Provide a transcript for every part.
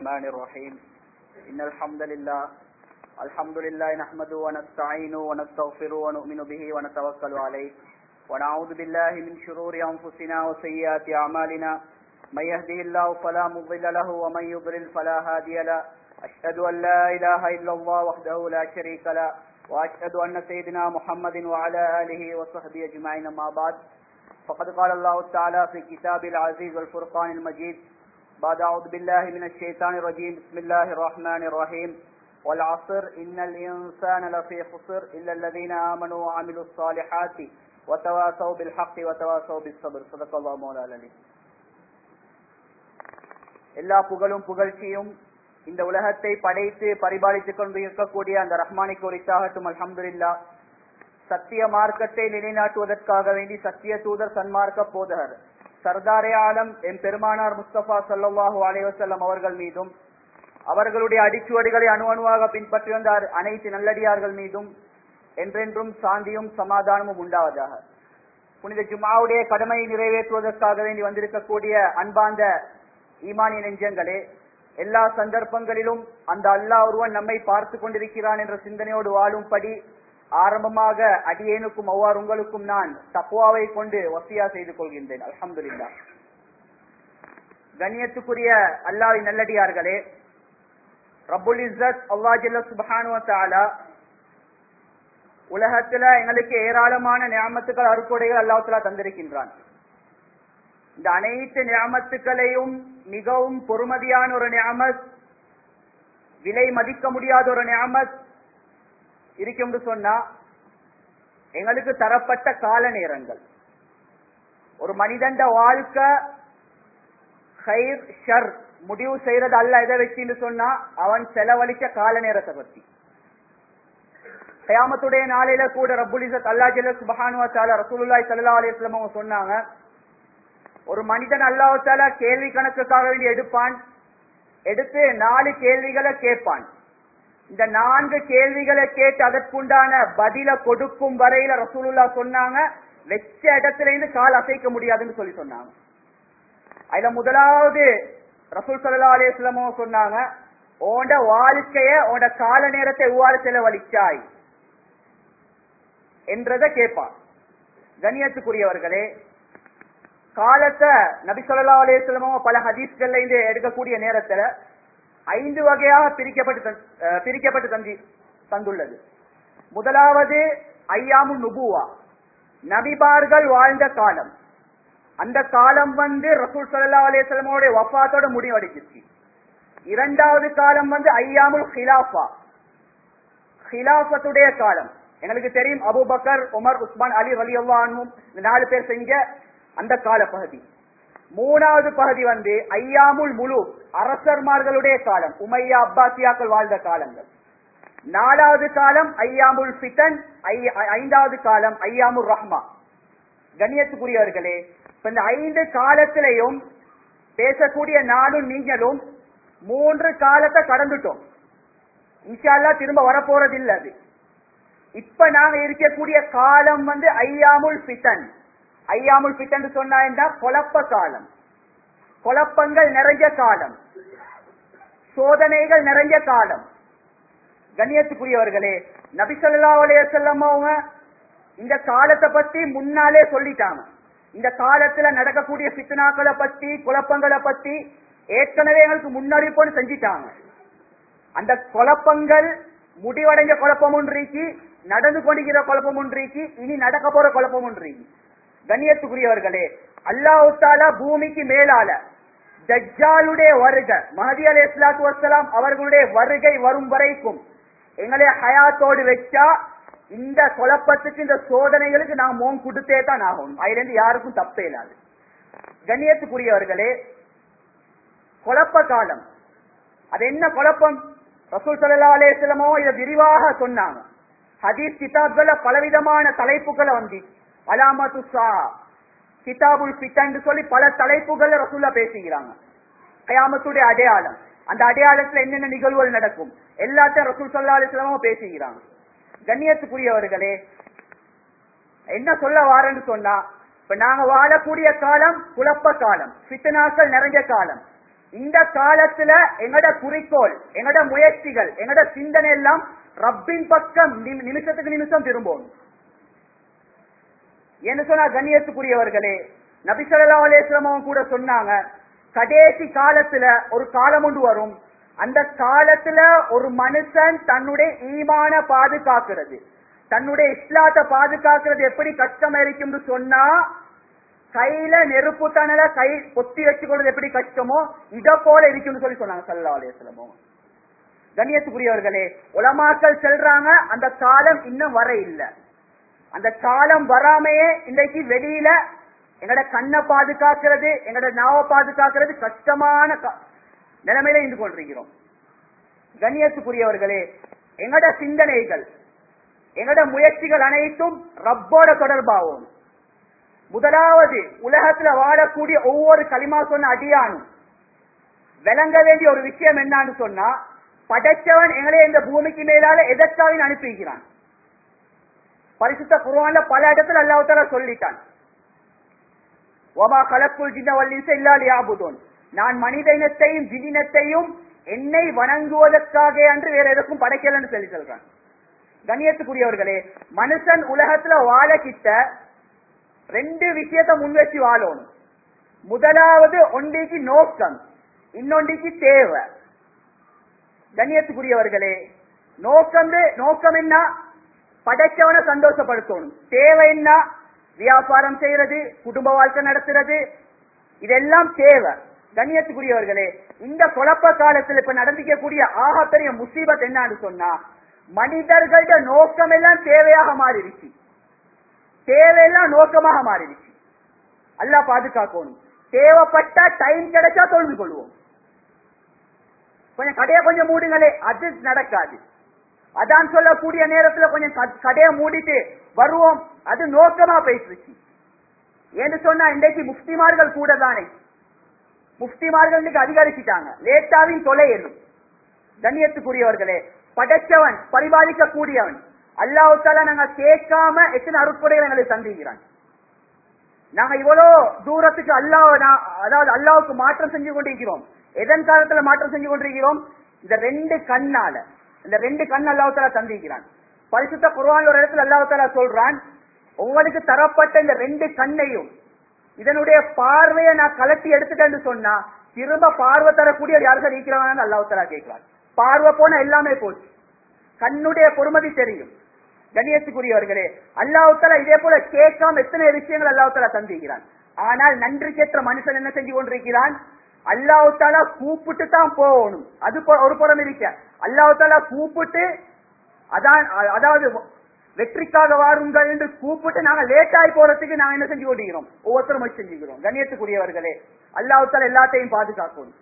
الرحمن الرحيم إن الحمد لله الحمد لله نحمده ونستعينه ونستغفره ونؤمن به ونتوكل عليه ونعوذ بالله من شرور أنفسنا وسيئات أعمالنا من يهده الله فلا مضل له ومن يضلل فلا هادي له أشهد أن لا إله إلا الله وحده لا شريك له وأشهد أن سيدنا محمد وعلى آله وصحبه أجمعين ما بعد فقد قال الله تعالى في كتاب العزيز والفرقان المجيد بعد أعوذ بالله من الشيطان الرجيم بسم الله الرحمن الرحيم والعصر إن الإنسان لفي خسر إلا الذين آمنوا وعملوا الصالحات وتواصوا بالحق وتواصوا بالصبر صدق الله مولا العليم எல்லா புகழும் புகழ்ச்சியும் இந்த உலகத்தை படைத்து பரிபாலித்துக் கொண்டு இருக்கக்கூடிய அந்த ரஹ்மானிக்கு ஒரு இத்தாகட்டும் அல்ஹம்துலில்லா சத்திய மார்க்கத்தை நிலைநாட்டுவதற்காக வேண்டி சத்திய தூதர் சன்மார்க்க போதகர் சர்தாரே ஆலம் எம் பெருமானார் முஸ்தபா சல்லாஹூ அலைவசல்லம் அவர்கள் மீதும் அவர்களுடைய அடிச்சுவடுகளை அணு அணுவாக பின்பற்றி வந்த அனைத்து நல்லடியார்கள் மீதும் என்றென்றும் சாந்தியும் சமாதானமும் உண்டாவதாக புனித ஜுமாவுடைய கடமையை நிறைவேற்றுவதற்காக வேண்டி வந்திருக்கக்கூடிய அன்பார்ந்த ஈமானிய நெஞ்சங்களே எல்லா சந்தர்ப்பங்களிலும் அந்த அல்லாஹ் ஒருவன் நம்மை பார்த்து கொண்டிருக்கிறான் என்ற சிந்தனையோடு வாழும்படி ஆரம்பமாக அடியேனுக்கும் அவ்வாறு உங்களுக்கும் நான் தப்புவாவை கொண்டு வசியா செய்து கொள்கின்றேன் அலமதுல்லா கண்ணியத்துக்குரிய அல்லாவின் நல்லடியார்களே ரபுல் இசத் அல்லா ஜல்ல சுபானுவத்தாலா உலகத்துல எங்களுக்கு ஏராளமான நியாமத்துக்கள் அறுக்கொடைகள் அல்லாஹலா தந்திருக்கின்றான் இந்த அனைத்து நியாமத்துக்களையும் மிகவும் பொறுமதியான ஒரு நியாமத் விலை மதிக்க முடியாத ஒரு நியாமத் இருக்கும் சொன்னா எங்களுக்கு தரப்பட்ட கால நேரங்கள் ஒரு மனிதண்ட வாழ்க்கை ஹைர் ஷர் முடிவு செய்யறது அல்ல எதை வச்சுன்னு சொன்னா அவன் செலவழிச்ச கால நேரத்தை பத்தி கயாமத்துடைய நாளையில கூட ரபுலிசத் அல்லா ஜல்ல சுபஹானுவா தாலா ரசூலுல்லாய் சல்லா அலிஸ்லாம் அவங்க சொன்னாங்க ஒரு மனிதன் அல்லாஹால கேள்வி கணக்குக்காக வேண்டி எடுப்பான் எடுத்து நாலு கேள்விகளை கேட்பான் இந்த நான்கு கேள்விகளை கேட்டு அதற்குண்டான பதில கொடுக்கும் வரையில ரசூலுல்லா சொன்னாங்க வெச்ச இடத்துல இருந்து கால் அசைக்க முடியாதுன்னு சொல்லி சொன்னாங்க அதுல முதலாவது ரசூல் சல்லா அலிஸ்லமோ சொன்னாங்க உன்ட வாழ்க்கைய உன்ட கால நேரத்தை எவ்வாறு செலவழிச்சாய் என்றதை கேட்பான் கண்ணியத்துக்குரியவர்களே காலத்தை நபி சொல்லா அலிஸ்லமோ பல ஹதீஸ்கள்ல இருந்து எடுக்கக்கூடிய நேரத்துல ஐந்து வகையாக பிரிக்கப்பட்டு பிரிக்கப்பட்டு தந்தி தந்துள்ளது முதலாவது ஐயாமு நுபுவா நபிபார்கள் வாழ்ந்த காலம் அந்த காலம் வந்து ரசூல் சல்லா அலிஸ்லமோட வஃபாத்தோட முடிவடைச்சிச்சு இரண்டாவது காலம் வந்து ஐயாமுல் ஹிலாஃபா ஹிலாஃபத்துடைய காலம் எங்களுக்கு தெரியும் Abu Bakr Umar Usman Ali Ali அல்லானும் நாலு பேர் செஞ்ச அந்த கால பகுதி மூணாவது பகுதி வந்து ஐயாமுல் முழு அரசர்மார்களுடைய காலம் உமையா அப்பாசியாக்கள் வாழ்ந்த காலங்கள் நாலாவது காலம் ஐயாமுல் பித்தன் ஐந்தாவது காலம் ஐயாமுல் ரஹ்மா கண்ணியத்துக்குரியவர்களே இந்த ஐந்து காலத்திலையும் பேசக்கூடிய நானும் நீங்களும் மூன்று காலத்தை கடந்துட்டோம் இன்ஷால்லா திரும்ப வரப்போறது இல்ல அது இப்ப நாங்க இருக்கக்கூடிய காலம் வந்து ஐயாமுல் பித்தன் ஐயாமுல் பித்தன் சொன்னா என்ன குழப்ப காலம் குழப்பங்கள் நிறைஞ்ச காலம் சோதனைகள் நிறைஞ்ச காலம் கண்ணியத்துக்குரியவர்களே நபிசல்லா அலைய செல்லம் அவங்க இந்த காலத்தை பத்தி முன்னாலே சொல்லிட்டாங்க இந்த காலத்துல நடக்கக்கூடிய பித்தனாக்களை பத்தி குழப்பங்களை பத்தி ஏற்கனவே எங்களுக்கு முன்னறிப்போன்னு செஞ்சிட்டாங்க அந்த குழப்பங்கள் முடிவடைஞ்ச குழப்பம் ஒன்றைக்கு நடந்து கொண்டிருக்கிற குழப்பம் ஒன்றைக்கு இனி நடக்க போற குழப்பம் ஒன்றைக்கு கண்ணியத்துக்குரியவர்களே அல்லாஹாலா பூமிக்கு மேலால தஜ்ஜாலுடைய வருகை மஹதி அலி இஸ்லாத்து வசலாம் அவர்களுடைய வருகை வரும் வரைக்கும் எங்களை ஹயாத்தோடு வச்சா இந்த குழப்பத்துக்கு இந்த சோதனைகளுக்கு நாம் மோம் கொடுத்தே தான் ஆகணும் அதுல இருந்து யாருக்கும் தப்பே இல்லாது கண்ணியத்துக்குரியவர்களே குழப்ப காலம் அது என்ன குழப்பம் ரசூல் சல்லா அலேஸ்லமோ இதை விரிவாக சொன்னாங்க ஹதீஸ் கிதாப்கள பலவிதமான தலைப்புகளை வந்து அலாமத்து சா கிதாபுல் பித்தன் சொல்லி பல தலைப்புகள் ரசூல்லா பேசுகிறாங்க கயாமத்துடைய அடையாளம் அந்த அடையாளத்துல என்னென்ன நிகழ்வுகள் நடக்கும் எல்லாத்தையும் ரசூல் சல்லா அலிஸ்லாமும் பேசுகிறாங்க கண்ணியத்துக்குரியவர்களே என்ன சொல்ல வாரன்னு சொன்னா இப்ப நாங்க வாழக்கூடிய காலம் குழப்ப காலம் பித்தனாக்கள் நிறைஞ்ச காலம் இந்த காலத்துல எங்கட குறிக்கோள் எங்கட முயற்சிகள் எங்கட சிந்தனை எல்லாம் ரப்பின் பக்கம் நிமி- நிமிஷத்துக்கு நிமிஷம் திரும்பும் என்ன சொன்னா கண்ணியத்துக்குரியவர்களே நபி ஸல்லல்லாஹு அலைஹி வஸல்லம் அவங்க கூட சொன்னாங்க கடைசி காலத்துல ஒரு காலம் ஒன்று வரும் அந்த காலத்துல ஒரு மனுஷன் தன்னுடைய ஈமான பாதுகாக்கிறது தன்னுடைய இஸ்லாத்தை பாதுகாக்கிறது எப்படி கஷ்டமா இருக்கும்னு சொன்னா கையில நெருப்பு தணல கை பொத்தி வச்சுக்கொள்வது எப்படி கஷ்டமோ இத போல இருக்கும்னு சொல்லி சொன்னாங்க ஸல்லல்லாஹு அலைஹி வஸல்லம் கண்ணியத்துக்குரியவர்களே உலமாக்கள் செல்றாங்க அந்த காலம் இன்னும் வர இல்லை அந்த காலம் வராமையே இன்றைக்கு வெளியில எங்கட கண்ணை பாதுகாக்கிறது எங்கட நாவை பாதுகாக்கிறது கஷ்டமான கா- நிலைமையில இருந்து கொண்டிருக்கிறோம் கண்ணியத்துக்குரியவர்களே எங்கட சிந்தனைகள் எங்கட முயற்சிகள் அனைத்தும் ரப்போட தொடர்பாகும் முதலாவது உலகத்துல வாழக்கூடிய ஒவ்வொரு களிமா சொன்ன அடியானும் விளங்க வேண்டிய ஒரு விஷயம் என்னன்னு சொன்னா படைச்சவன் எங்களை இந்த பூமிக்கு மேலால எதற்காக அனுப்பிக்கிறான் பரிசுத்த குர்ஆன்ல பல இடத்துல அல்லாஹ் தஆலா சொல்லிட்டான் வமா கலக்குல் ஜின்ன வல் இன்ச இல்லா லியஅபுதுன் நான் மனித இனத்தையும் ஜினினத்தையும் என்னை வணங்குவதற்காக என்று வேற எதற்கும் படைக்கலன்னு சொல்லி சொல்றான் கண்ணியத்துக்குரியவர்களே மனுஷன் உலகத்துல வாழ கிட்ட ரெண்டு விஷயத்தை முன்வச்சு வாழணும் முதலாவது ஒன்றைக்கு நோக்கம் இன்னொன்றைக்கு தேவை கண்ணியத்துக்குரியவர்களே நோக்கம் நோக்கம் என்ன படைச்சவனை சந்தோஷப்படுத்தணும் தேவை என்ன வியாபாரம் செய்யறது குடும்ப வாழ்க்கை நடத்துறது இதெல்லாம் தேவை கண்ணியத்துக்குரியவர்களே இந்த குழப்ப காலத்துல இப்ப நடந்திக்கக்கூடிய ஆகப்பெரிய முசீபத் என்னன்னு சொன்னா மனிதர்கள்ட நோக்கம் எல்லாம் தேவையாக மாறிடுச்சு தேவையெல்லாம் நோக்கமாக மாறிடுச்சு அல்லாஹ் பாதுகாக்கணும் தேவைப்பட்டா டைம் கிடைச்சா தொழுது கொள்வோம் கொஞ்சம் கடையை கொஞ்சம் மூடுங்களே அது நடக்காது அதான் சொல்லக்கூடிய நேரத்துல கொஞ்சம் க- கடையை மூடிட்டு வருவோம் அது நோக்கமா பேசிருச்சு ஏன்னு சொன்னா இன்றைக்கு முஃப்திமார்கள் கூட தானே முஃப்திமார்கள் இன்னைக்கு அதிகரிச்சுட்டாங்க லேட்டாவின் தொலை எண்ணும் கண்ணியத்துக்குரியவர்களே படைச்சவன் பரிபாலிக்க கூடியவன் அல்லாஹால நாங்க கேட்காம எத்தனை அருட்படைகள் எங்களுக்கு தந்திருக்கிறான் நாங்க இவ்வளோ தூரத்துக்கு அல்லாஹ் நா- அதாவது அல்லாவுக்கு மாற்றம் செஞ்சு கொண்டிருக்கிறோம் எதன் காலத்துல மாற்றம் செஞ்சு கொண்டிருக்கிறோம் இந்த ரெண்டு கண்ணால இந்த ரெண்டு கண் அல்லாஹால தந்திருக்கிறான் பரிசுத்த குர்ஆன்ல ஒரு இடத்துல அல்லாஹால சொல்றான் உங்களுக்கு தரப்பட்ட இந்த ரெண்டு கண்ணையும் இதனுடைய பார்வையை நான் கலட்டி எடுத்துட்டேன்னு சொன்னா திரும்ப பார்வை தரக்கூடிய யார்கள் இருக்கிறாங்க அல்லாஹால கேட்கிறான் பார்வை போன எல்லாமே போச்சு கண்ணுடைய பொறுமதி தெரியும் கண்ணியத்துக்குரியவர்களே அல்லாஹால இதே போல கேட்காம எத்தனை விஷயங்கள் அல்லாஹால தந்திருக்கிறான் ஆனால் நன்றி கேட்ட மனுஷன் என்ன செஞ்சு கொண்டிருக்கிறான் அல்லாஹால கூப்பிட்டு தான் போகணும் அது பொ- ஒரு புறம் இருக்க அல்லாஹால கூப்பிட்டு அதான் அ- அதாவது வெற்றிக்காக வாருங்கள் என்று கூப்பிட்டு நாங்க லேட் ஆகி போறதுக்கு நாங்க என்ன செஞ்சு கொண்டிருக்கிறோம் ஒவ்வொருத்தரும் முயற்சி செஞ்சுக்கிறோம் கண்ணியத்துக்குரியவர்களே அல்லாஹால எல்லாத்தையும் பாதுகாக்கணும்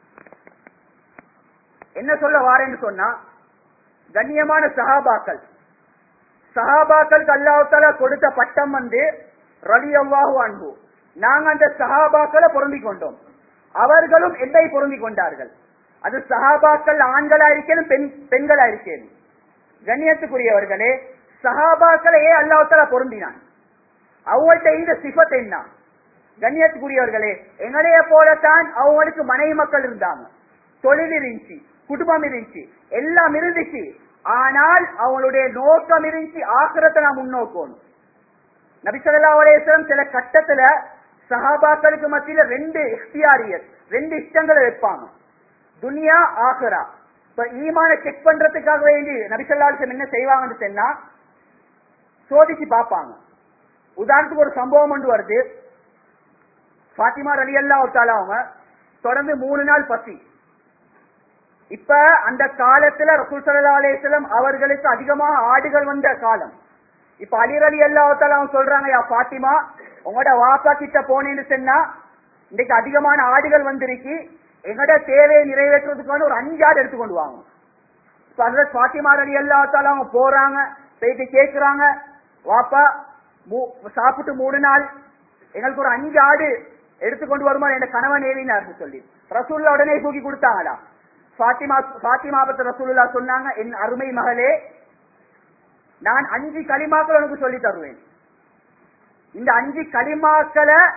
என்ன சொல்ல வாரேன்னு சொன்னா கண்ணியமான சஹாபாக்கள் சஹாபாக்களுக்கு அல்லாஹால கொடுத்த பட்டம் வந்து ரலி அல்லாஹு அன்பு நாங்க அந்த சஹாபாக்களை பொருந்திக் கொண்டோம் அவர்களும் என்னை பொருந்திக் கொண்டார்கள் அது சஹாபாக்கள் ஆண்களா இருக்கேனும் பெண் பெண்களா இருக்கேனும் கண்ணியத்துக்குரியவர்களே சஹாபாக்களையே அல்லாஹால பொருந்தினான் அவங்கள்ட்ட இந்த சிஃபத் என்ன கண்ணியத்துக்குரியவர்களே எங்களைய போலத்தான் அவங்களுக்கு மனைவி மக்கள் இருந்தாங்க தொழில் இருந்துச்சு குடும்பம் இருந்துச்சு எல்லாம் இருந்துச்சு ஆனால் அவங்களுடைய நோக்கம் இருந்துச்சு ஆக்கிரத்தை நான் முன்னோக்கணும் நபிசல்லா அலேஸ்வரம் சில கட்டத்துல சஹாபாக்களுக்கு மத்தியில ரெண்டு இஃப்தியாரியத் ரெண்டு இஷ்டங்களை வைப்பாங்க துனியா ஆஹிரா இப்ப ஈமான செக் பண்றதுக்காக வேண்டி நபிசல்லாசம் என்ன செய்வாங்கன்னு சொன்னா சோதிச்சு பார்ப்பாங்க உதாரணத்துக்கு ஒரு சம்பவம் ஒன்று வருது ஃபாத்திமா ரலி அல்லா அவங்க தொடர்ந்து மூணு நாள் பசி இப்ப அந்த காலத்துல ரசூல் சல்லா அலிஸ்லம் அவர்களுக்கு அதிகமாக ஆடுகள் வந்த காலம் இப்ப அலி அலி அல்லாஹால அவங்க சொல்றாங்க யா பாத்திமா உங்களோட வாப்பா கிட்ட போனேன்னு சொன்னா இன்னைக்கு அதிகமான ஆடுகள் வந்திருக்கு எங்களோட தேவையை நிறைவேற்றுறதுக்கான ஒரு அஞ்சு ஆடு எடுத்துக்கொண்டு வாங்க இப்ப அதுல பாத்திமா அலி அல்லாஹால அவங்க போறாங்க போயிட்டு கேக்குறாங்க வாப்பா மூ- சாப்பிட்டு மூணு நாள் எங்களுக்கு ஒரு அஞ்சு ஆடு எடுத்துக்கொண்டு வருமா என் கணவன் ஏறினார்னு சொல்லி ரசூல்லா உடனே தூக்கி கொடுத்தாங்களா பாத்திமா பாத்திமா பத்தி ரசூலுல்லா சொன்னாங்க என் அருமை மகளே நான் அஞ்சு களிமாக்கள் உனக்கு சொல்லி தருவேன் இந்த அஞ்சு களிமாக்களை